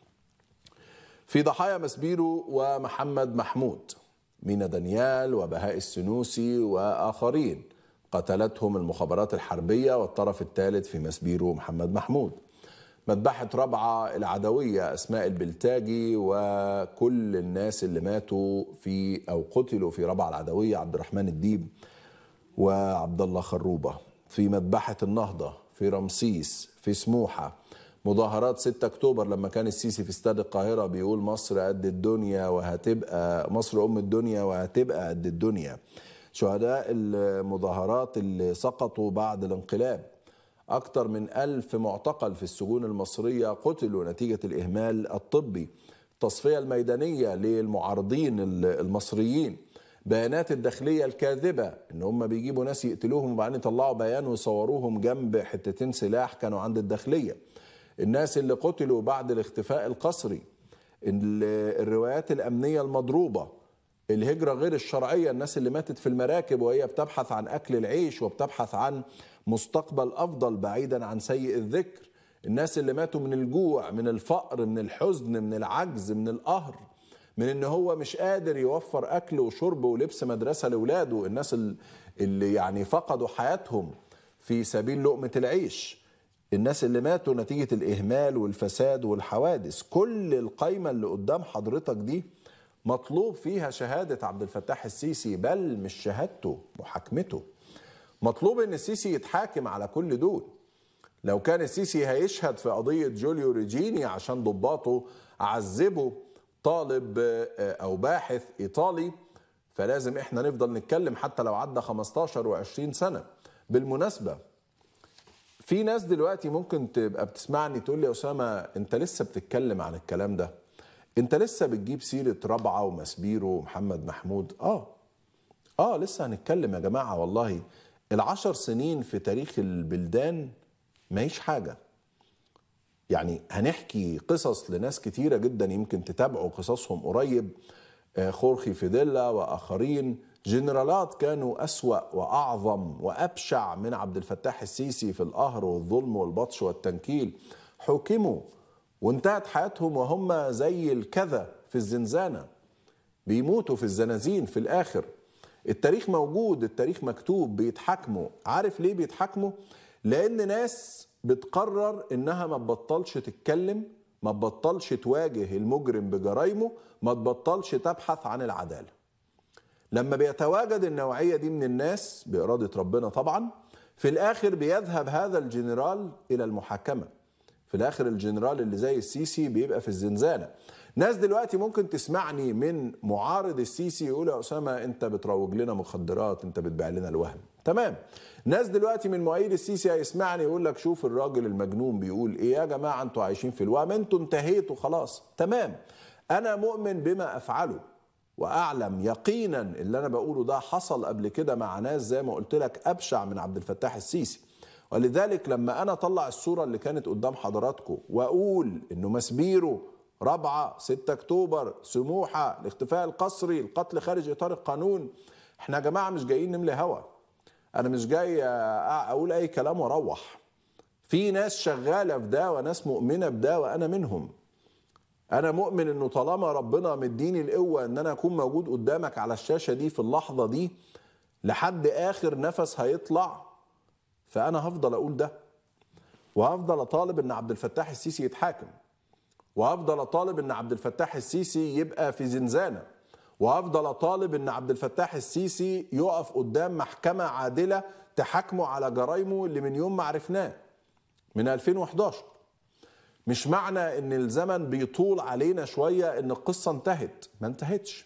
في ضحايا مسبيرو ومحمد محمود مينا دانيال وبهاء السنوسي واخرين قتلتهم المخابرات الحربيه والطرف الثالث في مسبيرو محمد محمود مذبحة ربعة العدوية أسماء البلتاجي وكل الناس اللي ماتوا في أو قتلوا في ربعة العدوية عبد الرحمن الديب وعبد الله خروبة في مذبحة النهضة في رمسيس في سموحة مظاهرات 6 اكتوبر لما كان السيسي في استاد القاهره بيقول مصر قد الدنيا وهتبقى مصر ام الدنيا وهتبقى قد الدنيا شهداء المظاهرات اللي سقطوا بعد الانقلاب أكثر من ألف معتقل في السجون المصرية قتلوا نتيجة الإهمال الطبي التصفية الميدانية للمعارضين المصريين بيانات الداخليه الكاذبه ان هم بيجيبوا ناس يقتلوهم وبعدين يطلعوا بيان ويصوروهم جنب حتتين سلاح كانوا عند الداخليه الناس اللي قتلوا بعد الاختفاء القسري ال- الروايات الامنيه المضروبه الهجره غير الشرعيه الناس اللي ماتت في المراكب وهي بتبحث عن اكل العيش وبتبحث عن مستقبل افضل بعيدا عن سيء الذكر الناس اللي ماتوا من الجوع من الفقر من الحزن من العجز من القهر من ان هو مش قادر يوفر اكل وشرب ولبس مدرسه لاولاده الناس ال- اللي يعني فقدوا حياتهم في سبيل لقمه العيش الناس اللي ماتوا نتيجه الاهمال والفساد والحوادث كل القايمه اللي قدام حضرتك دي مطلوب فيها شهاده عبد الفتاح السيسي بل مش شهادته محاكمته مطلوب ان السيسي يتحاكم على كل دول لو كان السيسي هيشهد في قضية جوليو ريجيني عشان ضباطه عذبوا طالب آه، أو باحث إيطالي فلازم إحنا نفضل نتكلم حتى لو عدى 15 و20 سنة بالمناسبة في ناس دلوقتي ممكن تبقى بتسمعني تقول لي يا أسامة أنت لسه بتتكلم عن الكلام ده أنت لسه بتجيب سيرة ربعة ومسبيرو ومحمد محمود آه اه لسه هنتكلم يا جماعه والله العشر سنين في تاريخ البلدان ماهيش حاجه يعني هنحكي قصص لناس كتيره جدا يمكن تتابعوا قصصهم قريب آه، خورخي فيديلا واخرين جنرالات كانوا اسوا واعظم وابشع من عبد الفتاح السيسي في القهر والظلم والبطش والتنكيل حكموا وانتهت حياتهم وهم زي الكذا في الزنزانه بيموتوا في الزنازين في الاخر التاريخ موجود التاريخ مكتوب بيتحاكموا عارف ليه بيتحاكموا لان ناس بتقرر انها ما تبطلش تتكلم ما تبطلش تواجه المجرم بجرايمه ما تبطلش تبحث عن العداله لما بيتواجد النوعيه دي من الناس باراده ربنا طبعا في الاخر بيذهب هذا الجنرال الى المحاكمه في الاخر الجنرال اللي زي السيسي بيبقى في الزنزانه ناس دلوقتي ممكن تسمعني من معارض السيسي يقول يا اسامه انت بتروج لنا مخدرات انت بتبيع لنا الوهم تمام ناس دلوقتي من مؤيد السيسي هيسمعني يقول لك شوف الراجل المجنون بيقول ايه يا جماعه انتوا عايشين في الوهم انتوا انتهيتوا خلاص تمام انا مؤمن بما افعله واعلم يقينا اللي انا بقوله ده حصل قبل كده مع ناس زي ما قلت لك ابشع من عبد الفتاح السيسي ولذلك لما انا اطلع الصوره اللي كانت قدام حضراتكم واقول انه مسبيرو رابعه 6 اكتوبر سموحه الاختفاء القسري القتل خارج اطار القانون احنا يا جماعه مش جايين نملي هوا انا مش جاي اقول اي كلام واروح في ناس شغاله في ده وناس مؤمنه بده وانا منهم انا مؤمن انه طالما ربنا مديني القوه ان انا اكون موجود قدامك على الشاشه دي في اللحظه دي لحد اخر نفس هيطلع فانا هفضل اقول ده وهفضل اطالب ان عبد الفتاح السيسي يتحاكم وهفضل اطالب ان عبد الفتاح السيسي يبقى في زنزانه وهفضل اطالب ان عبد الفتاح السيسي يقف قدام محكمه عادله تحاكمه على جرائمه اللي من يوم ما عرفناه من 2011 مش معنى ان الزمن بيطول علينا شويه ان القصه انتهت ما انتهتش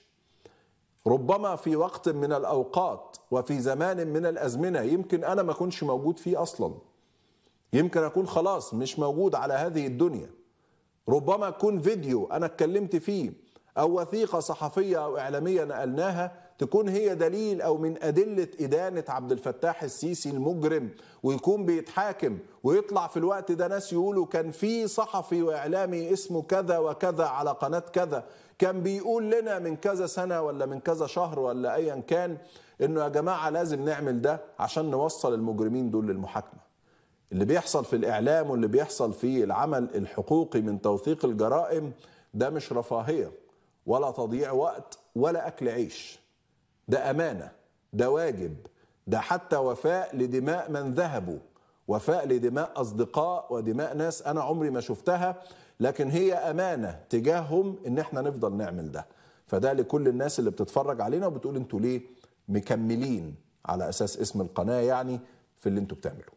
ربما في وقت من الاوقات وفي زمان من الازمنه يمكن انا ما اكونش موجود فيه اصلا يمكن اكون خلاص مش موجود على هذه الدنيا ربما يكون فيديو انا اتكلمت فيه او وثيقه صحفيه او اعلاميه نقلناها تكون هي دليل او من ادله ادانه عبد الفتاح السيسي المجرم ويكون بيتحاكم ويطلع في الوقت ده ناس يقولوا كان في صحفي واعلامي اسمه كذا وكذا على قناه كذا كان بيقول لنا من كذا سنه ولا من كذا شهر ولا ايا كان انه يا جماعه لازم نعمل ده عشان نوصل المجرمين دول للمحاكمه اللي بيحصل في الاعلام واللي بيحصل في العمل الحقوقي من توثيق الجرائم ده مش رفاهيه ولا تضييع وقت ولا اكل عيش ده امانه ده واجب ده حتى وفاء لدماء من ذهبوا وفاء لدماء اصدقاء ودماء ناس انا عمري ما شفتها لكن هي امانه تجاههم ان احنا نفضل نعمل ده فده لكل الناس اللي بتتفرج علينا وبتقول انتوا ليه مكملين على اساس اسم القناه يعني في اللي انتوا بتعملوه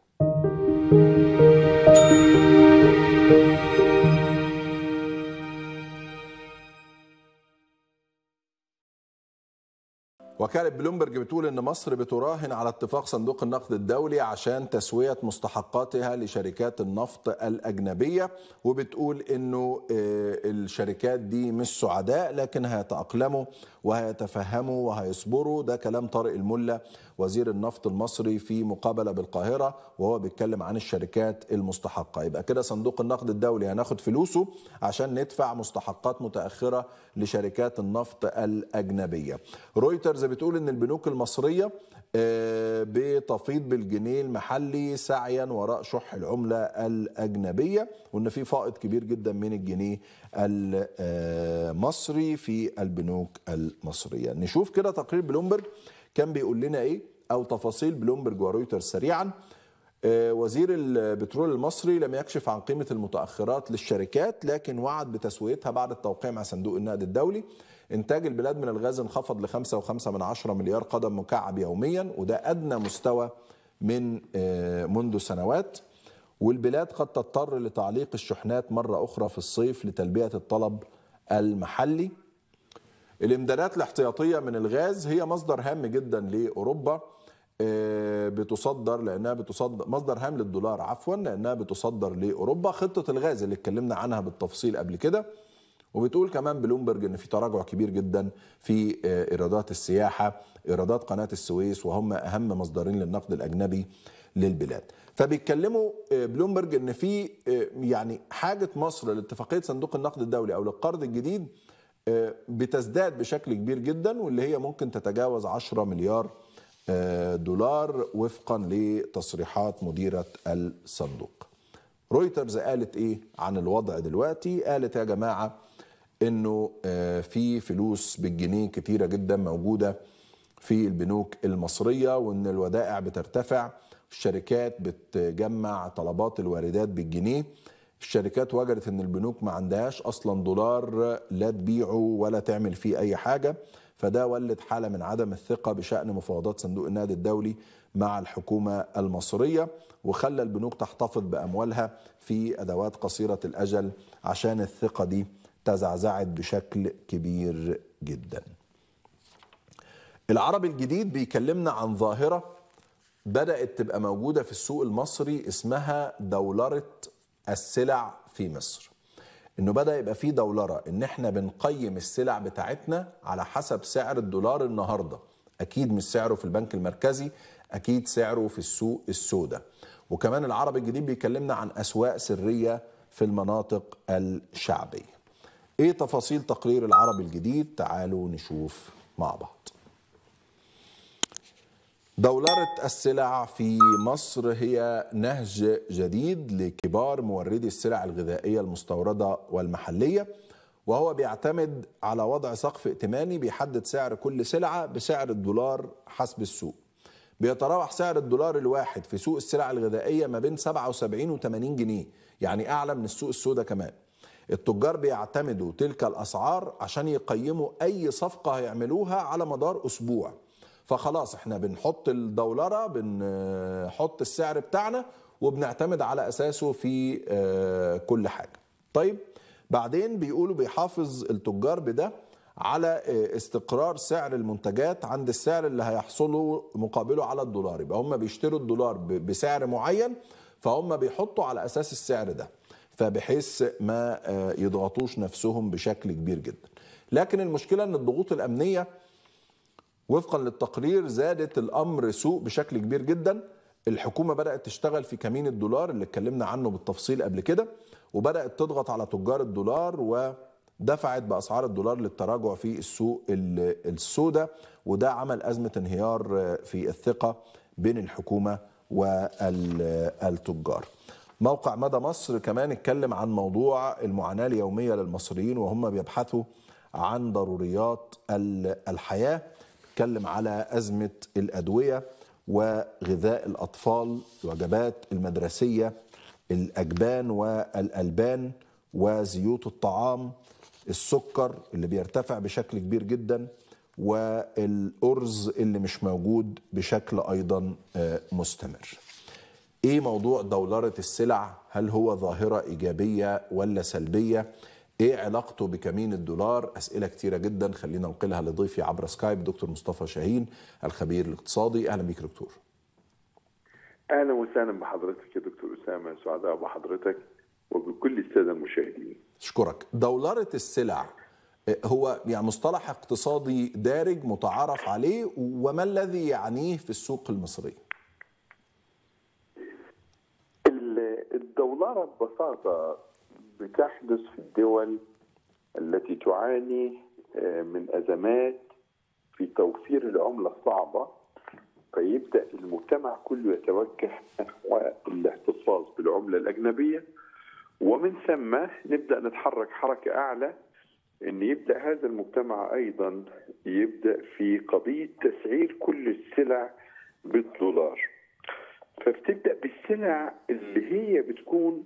وكالة بلومبرج بتقول إن مصر بتراهن على اتفاق صندوق النقد الدولي عشان تسوية مستحقاتها لشركات النفط الأجنبية وبتقول إنه آه، الشركات دي مش سعداء لكن هيتأقلموا وهيتفهموا وهيصبروا ده كلام طارق الملا وزير النفط المصري في مقابلة بالقاهرة وهو بيتكلم عن الشركات المستحقة يبقى كده صندوق النقد الدولي هناخد فلوسه عشان ندفع مستحقات متأخرة لشركات النفط الأجنبية رويترز بتقول ان البنوك المصرية آه، بتفيض بالجنيه المحلي سعيا وراء شح العملة الأجنبية وان في فائض كبير جدا من الجنيه المصري في البنوك المصرية نشوف كده تقرير بلومبرج كان بيقول لنا ايه او تفاصيل بلومبرج ورويترز سريعا آه، وزير البترول المصري لم يكشف عن قيمة المتأخرات للشركات لكن وعد بتسويتها بعد التوقيع مع صندوق النقد الدولي إنتاج البلاد من الغاز انخفض ل 5.5 من عشرة مليار قدم مكعب يوميا وده أدنى مستوى من آه، منذ سنوات والبلاد قد تضطر لتعليق الشحنات مرة أخرى في الصيف لتلبية الطلب المحلي الامدادات الاحتياطيه من الغاز هي مصدر هام جدا لاوروبا آه، بتصدر لانها بتصدر مصدر هام للدولار عفوا لانها بتصدر لاوروبا خطه الغاز اللي اتكلمنا عنها بالتفصيل قبل كده وبتقول كمان بلومبرج ان في تراجع كبير جدا في آه، ايرادات السياحه ايرادات قناه السويس وهم اهم مصدرين للنقد الاجنبي للبلاد فبيتكلموا آه، بلومبرج ان في آه، يعني حاجه مصر لاتفاقيه صندوق النقد الدولي او للقرض الجديد آه، بتزداد بشكل كبير جدا واللي هي ممكن تتجاوز 10 مليار آه، دولار وفقا لتصريحات مديره الصندوق. رويترز قالت ايه عن الوضع دلوقتي؟ قالت يا جماعه انه آه، في فلوس بالجنيه كتيره جدا موجوده في البنوك المصريه وان الودائع بترتفع الشركات بتجمع طلبات الواردات بالجنيه الشركات وجدت ان البنوك ما عندهاش اصلا دولار لا تبيعه ولا تعمل فيه اي حاجه فده ولد حاله من عدم الثقه بشان مفاوضات صندوق النقد الدولي مع الحكومه المصريه وخلى البنوك تحتفظ باموالها في ادوات قصيره الاجل عشان الثقه دي تزعزعت بشكل كبير جدا. العرب الجديد بيكلمنا عن ظاهره بدات تبقى موجوده في السوق المصري اسمها دولره السلع في مصر. انه بدا يبقى في دولره ان احنا بنقيم السلع بتاعتنا على حسب سعر الدولار النهارده اكيد مش سعره في البنك المركزي اكيد سعره في السوق السوداء وكمان العرب الجديد بيكلمنا عن اسواق سريه في المناطق الشعبيه ايه تفاصيل تقرير العرب الجديد تعالوا نشوف مع بعض دولرة السلع في مصر هي نهج جديد لكبار موردي السلع الغذائية المستوردة والمحلية وهو بيعتمد على وضع سقف ائتماني بيحدد سعر كل سلعة بسعر الدولار حسب السوق بيتراوح سعر الدولار الواحد في سوق السلع الغذائية ما بين 77 و 80 جنيه يعني أعلى من السوق السوداء كمان التجار بيعتمدوا تلك الأسعار عشان يقيموا أي صفقة هيعملوها على مدار أسبوع فخلاص احنا بنحط الدولره بنحط السعر بتاعنا وبنعتمد على اساسه في آه، كل حاجه طيب بعدين بيقولوا بيحافظ التجار بده على آه، استقرار سعر المنتجات عند السعر اللي هيحصلوا مقابله على الدولار يبقى هم بيشتروا الدولار ب- بسعر معين فهم بيحطوا على اساس السعر ده فبحيث ما آه، يضغطوش نفسهم بشكل كبير جدا لكن المشكله ان الضغوط الامنيه وفقا للتقرير زادت الامر سوء بشكل كبير جدا الحكومه بدات تشتغل في كمين الدولار اللي اتكلمنا عنه بالتفصيل قبل كده وبدات تضغط على تجار الدولار ودفعت باسعار الدولار للتراجع في السوق ال- السوداء وده عمل ازمه انهيار في الثقه بين الحكومه والتجار موقع مدى مصر كمان اتكلم عن موضوع المعاناه اليوميه للمصريين وهم بيبحثوا عن ضروريات ال- الحياه اتكلم على أزمة الأدوية وغذاء الأطفال الوجبات المدرسية الأجبان والألبان وزيوت الطعام السكر اللي بيرتفع بشكل كبير جدا والأرز اللي مش موجود بشكل أيضا آه، مستمر ايه موضوع دولرة السلع هل هو ظاهرة ايجابية ولا سلبية ايه علاقته بكمين الدولار اسئله كتيره جدا خلينا ننقلها لضيفي عبر سكايب دكتور مصطفى شاهين الخبير الاقتصادي اهلا بيك دكتور اهلا وسهلا بحضرتك يا دكتور اسامه سعداء بحضرتك وبكل الساده المشاهدين اشكرك دولاره السلع هو يعني مصطلح اقتصادي دارج متعارف عليه وما الذي يعنيه في السوق المصري الدولارة ببساطة بتحدث في الدول التي تعاني من أزمات في توفير العملة الصعبة فيبدأ المجتمع كله يتوجه نحو الاحتفاظ بالعملة الأجنبية ومن ثم نبدأ نتحرك حركة أعلى أن يبدأ هذا المجتمع أيضا يبدأ في قضية تسعير كل السلع بالدولار فبتبدا بالسلع اللي هي بتكون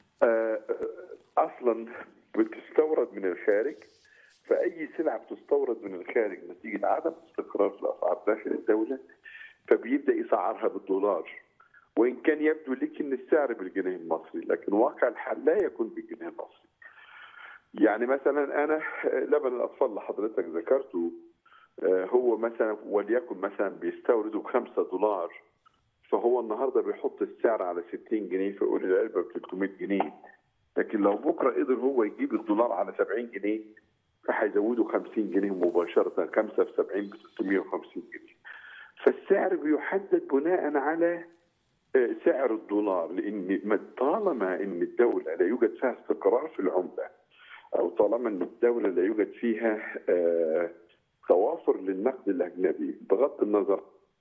اصلا بتستورد من الخارج فاي سلعه بتستورد من الخارج نتيجه عدم استقرار في الاسعار داخل الدوله فبيبدا يسعرها بالدولار وان كان يبدو لك ان السعر بالجنيه المصري لكن واقع الحال لا يكون بالجنيه المصري يعني مثلا انا لبن الاطفال اللي حضرتك ذكرته هو مثلا وليكن مثلا بيستورده بخمسة دولار فهو النهارده بيحط السعر على 60 جنيه فيقول العلبه ب 300 جنيه لكن لو بكره قدر هو يجيب الدولار على 70 جنيه فهيزوده 50 جنيه مباشره 5 في 70 ب 350 جنيه فالسعر بيحدد بناء على سعر الدولار لان طالما ان الدوله لا يوجد فيها استقرار في العمله او طالما ان الدوله لا يوجد فيها توافر للنقد الاجنبي بغض النظر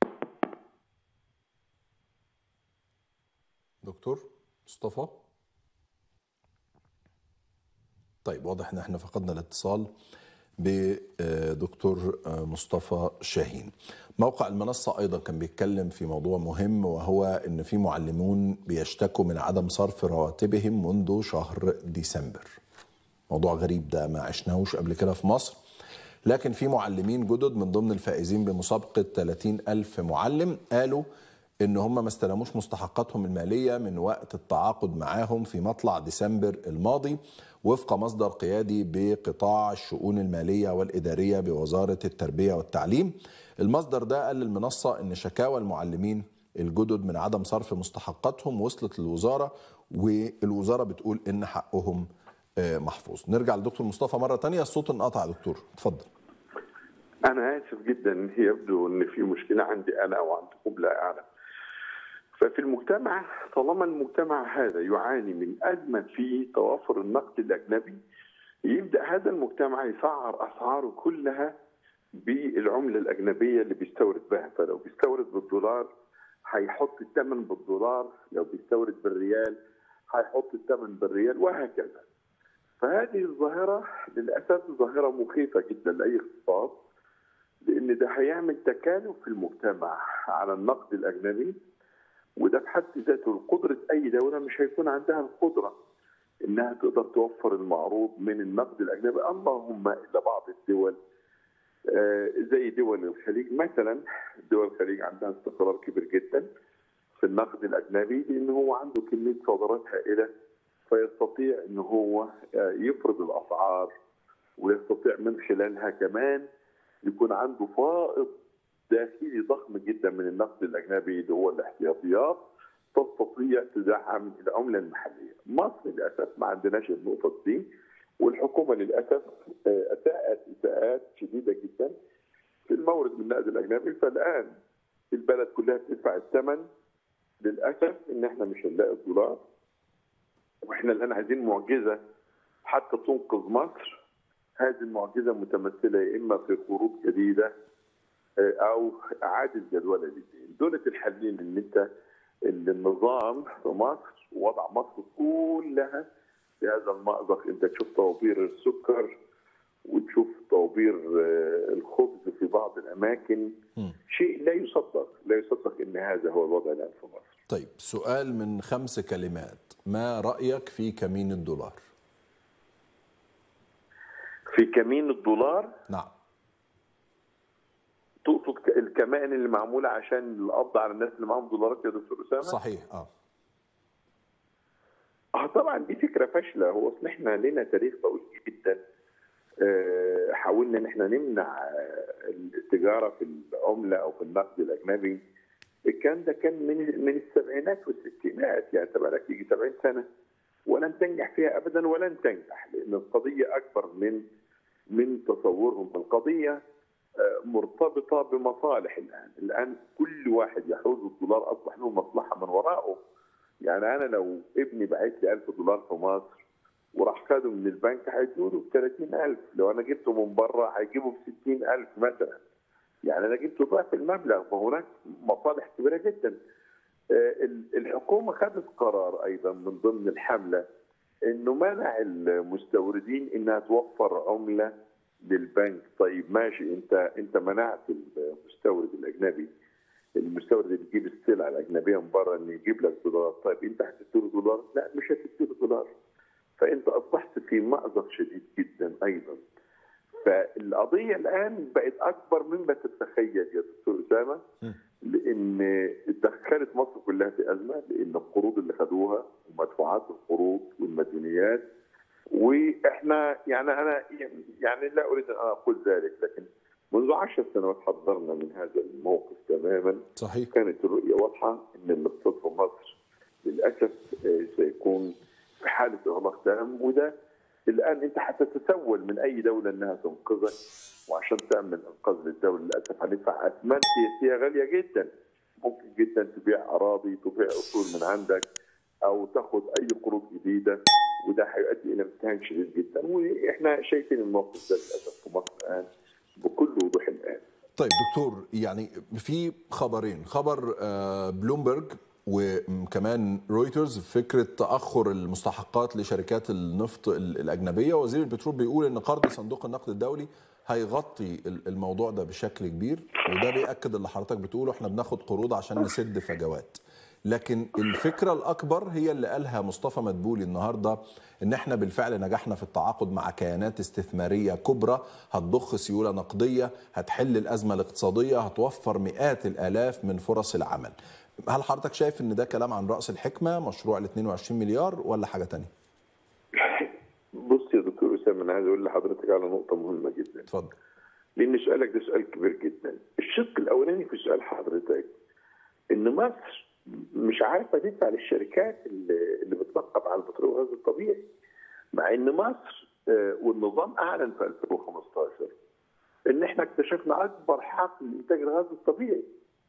دكتور مصطفى طيب واضح ان احنا فقدنا الاتصال بدكتور مصطفى شاهين موقع المنصة أيضا كان بيتكلم في موضوع مهم وهو أن في معلمون بيشتكوا من عدم صرف رواتبهم منذ شهر ديسمبر موضوع غريب ده ما عشناهوش قبل كده في مصر لكن في معلمين جدد من ضمن الفائزين بمسابقة 30 ألف معلم قالوا ان هم ما استلموش مستحقاتهم الماليه من وقت التعاقد معاهم في مطلع ديسمبر الماضي وفق مصدر قيادي بقطاع الشؤون الماليه والاداريه بوزاره التربيه والتعليم. المصدر ده قال للمنصه ان شكاوى المعلمين الجدد من عدم صرف مستحقاتهم وصلت للوزاره والوزاره بتقول ان حقهم محفوظ. نرجع لدكتور مصطفى مره ثانيه الصوت انقطع يا دكتور اتفضل. انا اسف جدا يبدو ان في مشكله عندي انا وعندكم لا اعلم. ففي المجتمع طالما المجتمع هذا يعاني من أزمة في توافر النقد الأجنبي يبدأ هذا المجتمع يسعر أسعاره كلها بالعملة الأجنبية اللي بيستورد بها فلو بيستورد بالدولار هيحط الثمن بالدولار لو بيستورد بالريال هيحط الثمن بالريال وهكذا فهذه الظاهرة للأسف ظاهرة مخيفة جدا لأي اقتصاد لأن ده هيعمل تكالب في المجتمع على النقد الأجنبي وده بحد ذاته قدرة أي دولة مش هيكون عندها القدرة إنها تقدر توفر المعروض من النقد الأجنبي اللهم إلا بعض الدول زي دول الخليج مثلا دول الخليج عندها استقرار كبير جدا في النقد الأجنبي لأن هو عنده كمية صادرات هائلة فيستطيع إن هو يفرض الأسعار ويستطيع من خلالها كمان يكون عنده فائض داخلي ضخم جدا من النقد الاجنبي اللي هو الاحتياطيات تستطيع تدعم العمله المحليه. مصر للاسف ما عندناش النقطه دي والحكومه للاسف اساءت اساءات شديده جدا في المورد من النقد الاجنبي فالان البلد كلها بتدفع الثمن للاسف ان احنا مش هنلاقي الدولار واحنا الان عايزين معجزه حتى تنقذ مصر هذه المعجزه متمثله يا اما في قروض جديده او اعاده جدولة الاثنين دولة الحلين ان انت النظام في مصر وضع مصر كلها في هذا المأزق انت تشوف طوابير السكر وتشوف طوابير الخبز في بعض الاماكن م. شيء لا يصدق لا يصدق ان هذا هو الوضع الان في مصر طيب سؤال من خمس كلمات ما رايك في كمين الدولار في كمين الدولار نعم تقصد الكمائن اللي معموله عشان القبض على الناس اللي معاهم دولارات يا دكتور اسامه؟ صحيح اه اه طبعا طبعا دي فكره فاشله هو اصل احنا لنا تاريخ طويل جدا آه، حاولنا ان احنا نمنع آه، التجاره في العمله او في النقد الاجنبي الكلام ده كان من من السبعينات والستينات يعني تبقى لك يجي 70 سنه ولن تنجح فيها ابدا ولن تنجح لان القضيه اكبر من من تصورهم القضيه آه، مرتبطه بمصالح الان، الان كل واحد يحوز الدولار اصبح له مصلحه من وراءه. يعني انا لو ابني بعت لي 1000 دولار في مصر وراح خده من البنك هيدوله ب 30000 لو انا جبته من بره هيجيبه ب 60000 مثلا. يعني انا جبت ضعف المبلغ فهناك مصالح كبيره جدا. آه، ال- الحكومه خدت قرار ايضا من ضمن الحمله انه منع المستوردين انها توفر عمله للبنك طيب ماشي انت انت منعت المستورد الاجنبي المستورد اللي بيجيب السلع الاجنبيه من بره انه يجيب لك دولار طيب انت هتديله دولار؟ لا مش هتديله دولار فانت اصبحت في مأزق شديد جدا ايضا فالقضيه الان بقت اكبر مما تتخيل يا دكتور اسامه لان دخلت مصر كلها في ازمه لان القروض اللي خدوها ومدفوعات القروض والمديونيات واحنا يعني انا يعني لا اريد ان اقول ذلك لكن منذ عشر سنوات حذرنا من هذا الموقف تماما صحيح كانت الرؤيه واضحه ان الاقتصاد في مصر للاسف آه، سيكون في حاله اغلاق تام وده الان انت هتتسول من اي دوله انها تنقذك وعشان تعمل انقاذ للدوله للاسف هندفع اثمان سياسيه غاليه جدا ممكن جدا تبيع اراضي تبيع اصول من عندك او تاخد اي قروض جديده وده هيؤدي الى امتهان شديد جدا واحنا شايفين الموقف ده للاسف في مصر الان بكل وضوح الان طيب دكتور يعني في خبرين خبر آه، بلومبرج وكمان رويترز فكره تاخر المستحقات لشركات النفط ال- الاجنبيه وزير البترول بيقول ان قرض صندوق النقد الدولي هيغطي ال- الموضوع ده بشكل كبير وده بياكد اللي حضرتك بتقوله احنا بناخد قروض عشان نسد فجوات لكن الفكره الاكبر هي اللي قالها مصطفى مدبولي النهارده ان احنا بالفعل نجحنا في التعاقد مع كيانات استثماريه كبرى هتضخ سيوله نقديه هتحل الازمه الاقتصاديه هتوفر مئات الالاف من فرص العمل هل حضرتك شايف ان ده كلام عن راس الحكمه مشروع ال 22 مليار ولا حاجه تانية بص يا دكتور اسامه انا عايز اقول لحضرتك على نقطه مهمه جدا اتفضل لان سؤالك ده سؤال كبير جدا الشق الاولاني في سؤال حضرتك ان مصر مش عارفه تدفع للشركات اللي اللي بتنقب على البترول والغاز الطبيعي مع ان مصر آه، والنظام اعلن في 2015 ان احنا اكتشفنا اكبر حقل لانتاج الغاز الطبيعي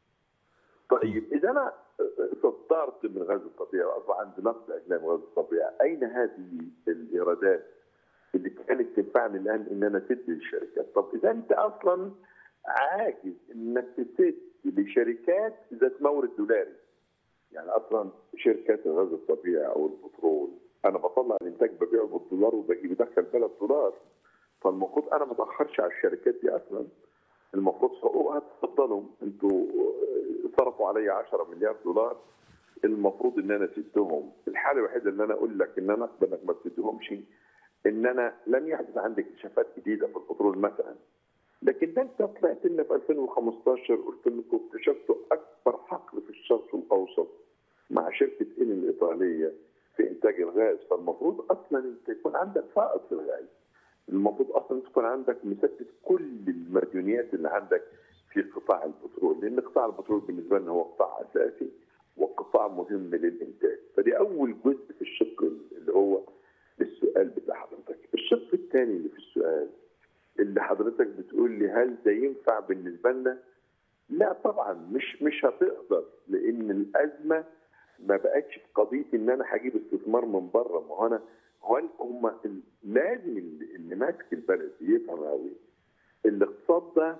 طيب اذا انا صدرت من الغاز الطبيعي واصبح عندي نقد اجنبي من الغاز الطبيعي اين هذه الايرادات اللي كانت تنفعني الان ان انا اسد للشركات طب اذا انت اصلا عاجز انك تسد لشركات ذات مورد دولاري يعني اصلا شركات الغاز الطبيعي او البترول انا بطلع الانتاج ببيعه بالدولار وبجي بدخل بلد دولار فالمفروض انا ما اتاخرش على الشركات دي اصلا المفروض حقوقها تفضلوا انتوا صرفوا علي 10 مليار دولار المفروض ان انا اسدهم الحاله الوحيده اللي انا اقول لك ان انا اقبل انك ما تسدهمش ان انا لم يحدث عندك اكتشافات جديده في البترول مثلا لكن ده انت طلعت لنا في 2015 قلت لكم اكتشفتوا اكبر حقل في الشرق الاوسط مع شركه ان الايطاليه في انتاج الغاز فالمفروض اصلا انت يكون عندك فائض في الغاز المفروض اصلا تكون عندك مسدد كل المديونيات اللي عندك في قطاع البترول لان قطاع البترول بالنسبه لنا هو قطاع اساسي وقطاع مهم للانتاج فدي اول جزء في الشق اللي هو السؤال بتاع حضرتك الشق الثاني اللي في السؤال اللي حضرتك بتقول لي هل ده ينفع بالنسبه لنا لا طبعا مش مش هتقدر لان الازمه ما بقتش في قضيه ان انا هجيب استثمار من بره ما هو انا هو هم لازم اللي, اللي ماسك البلد يفهم قوي الاقتصاد ده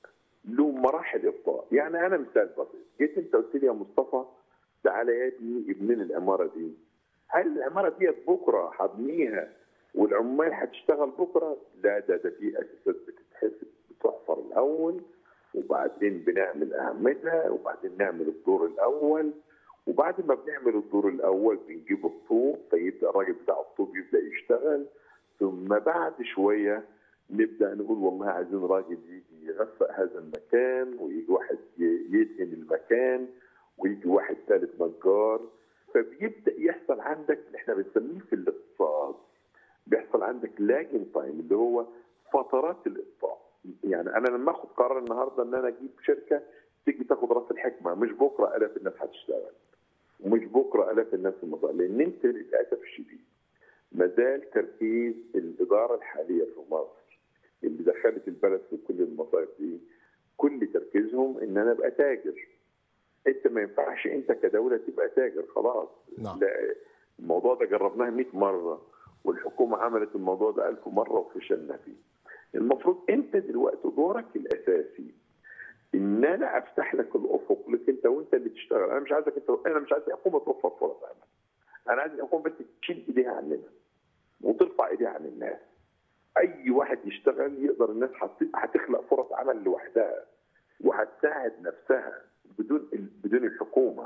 له مراحل ابطاء يعني انا مثال بسيط جيت انت قلت لي يا مصطفى تعالى يا ابني ابننا العماره دي هل العماره ديت بكره هبنيها والعمال هتشتغل بكره؟ لا ده ده في اساسات بتتحسب بتحفر الاول وبعدين بنعمل اهمتها وبعدين نعمل الدور الاول وبعد ما بنعمل الدور الاول بنجيب الطوب فيبدا الراجل بتاع الطوب يبدا يشتغل ثم بعد شويه نبدا نقول والله عايزين راجل يجي يغفق هذا المكان ويجي واحد يدهن المكان ويجي واحد ثالث نجار فبيبدا يحصل عندك اللي احنا بنسميه في الاقتصاد بيحصل عندك لاجن تايم اللي هو فترات الاقطاع يعني انا لما اخد قرار النهارده ان انا اجيب شركه تيجي تاخد راس الحكمه مش بكره الاف الناس هتشتغل ومش بكره الاف الناس في المطار لان انت للاسف الشديد ما زال تركيز الاداره الحاليه في مصر اللي دخلت البلد في كل المصايب دي كل تركيزهم ان انا ابقى تاجر انت ما ينفعش انت كدوله تبقى تاجر خلاص نعم. لا الموضوع ده جربناه 100 مره والحكومه عملت الموضوع ده 1000 مره وفشلنا فيه المفروض انت دلوقتي دورك الاساسي ان انا افتح لك الافق لك انت وانت اللي تشتغل انا مش عايزك انت انا مش عايز الحكومه توفر فرص عمل انا عايز الحكومه بس تشيل ايديها عننا وترفع ايديها عن الناس اي واحد يشتغل يقدر الناس هت- هتخلق فرص عمل لوحدها وهتساعد نفسها بدون بدون الحكومه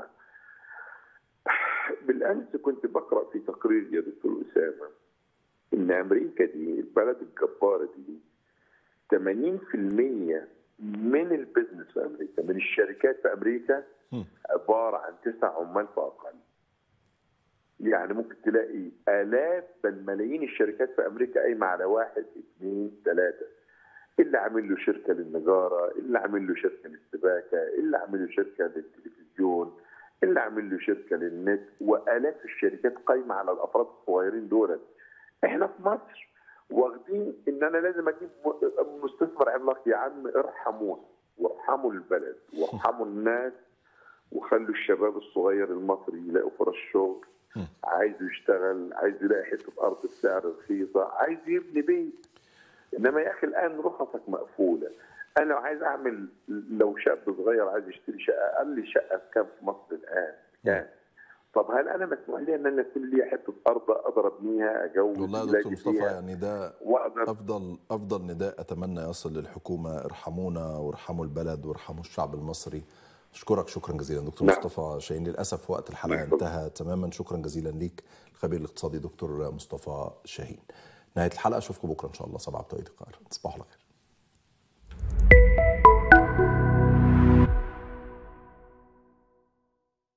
بالامس كنت بقرا في تقرير يا دكتور اسامه ان امريكا دي البلد الجباره دي 80% من البزنس في امريكا من الشركات في امريكا عباره عن تسع عمال فاقل يعني ممكن تلاقي الاف بل ملايين الشركات في امريكا قايمه على واحد اثنين ثلاثه اللي عامل له شركه للنجاره اللي عامل له شركه للسباكه اللي عامل له شركه للتلفزيون اللي عامل له شركه للنت والاف الشركات قايمه على الافراد الصغيرين دول احنا في مصر واخدين ان انا لازم اجيب م- مستثمر عملاق يا عم ارحمونا وارحموا البلد وارحموا الناس وخلوا الشباب الصغير المصري يلاقوا فرص شغل عايز يشتغل عايز يلاقي حته ارض بسعر رخيصه عايز يبني بيت انما يا اخي الان رخصك مقفوله انا لو عايز اعمل لو شاب صغير عايز يشتري شقه اقل شقه بكام في مصر الان كام طب هل انا مسموح لي ان انا يكون لي حته ارض اقدر ابنيها اجوز والله يا ولادي دكتور مصطفى فيها؟ يعني ده وأقدر- افضل افضل نداء اتمنى يصل للحكومه ارحمونا وارحموا البلد وارحموا الشعب المصري اشكرك شكرا جزيلا دكتور نعم. مصطفى شاهين للاسف وقت الحلقه انتهى تماما شكرا جزيلا ليك الخبير الاقتصادي دكتور مصطفى شاهين نهايه الحلقه اشوفكم بكره ان شاء الله 7 بتوقيت القاهره تصبحوا على خير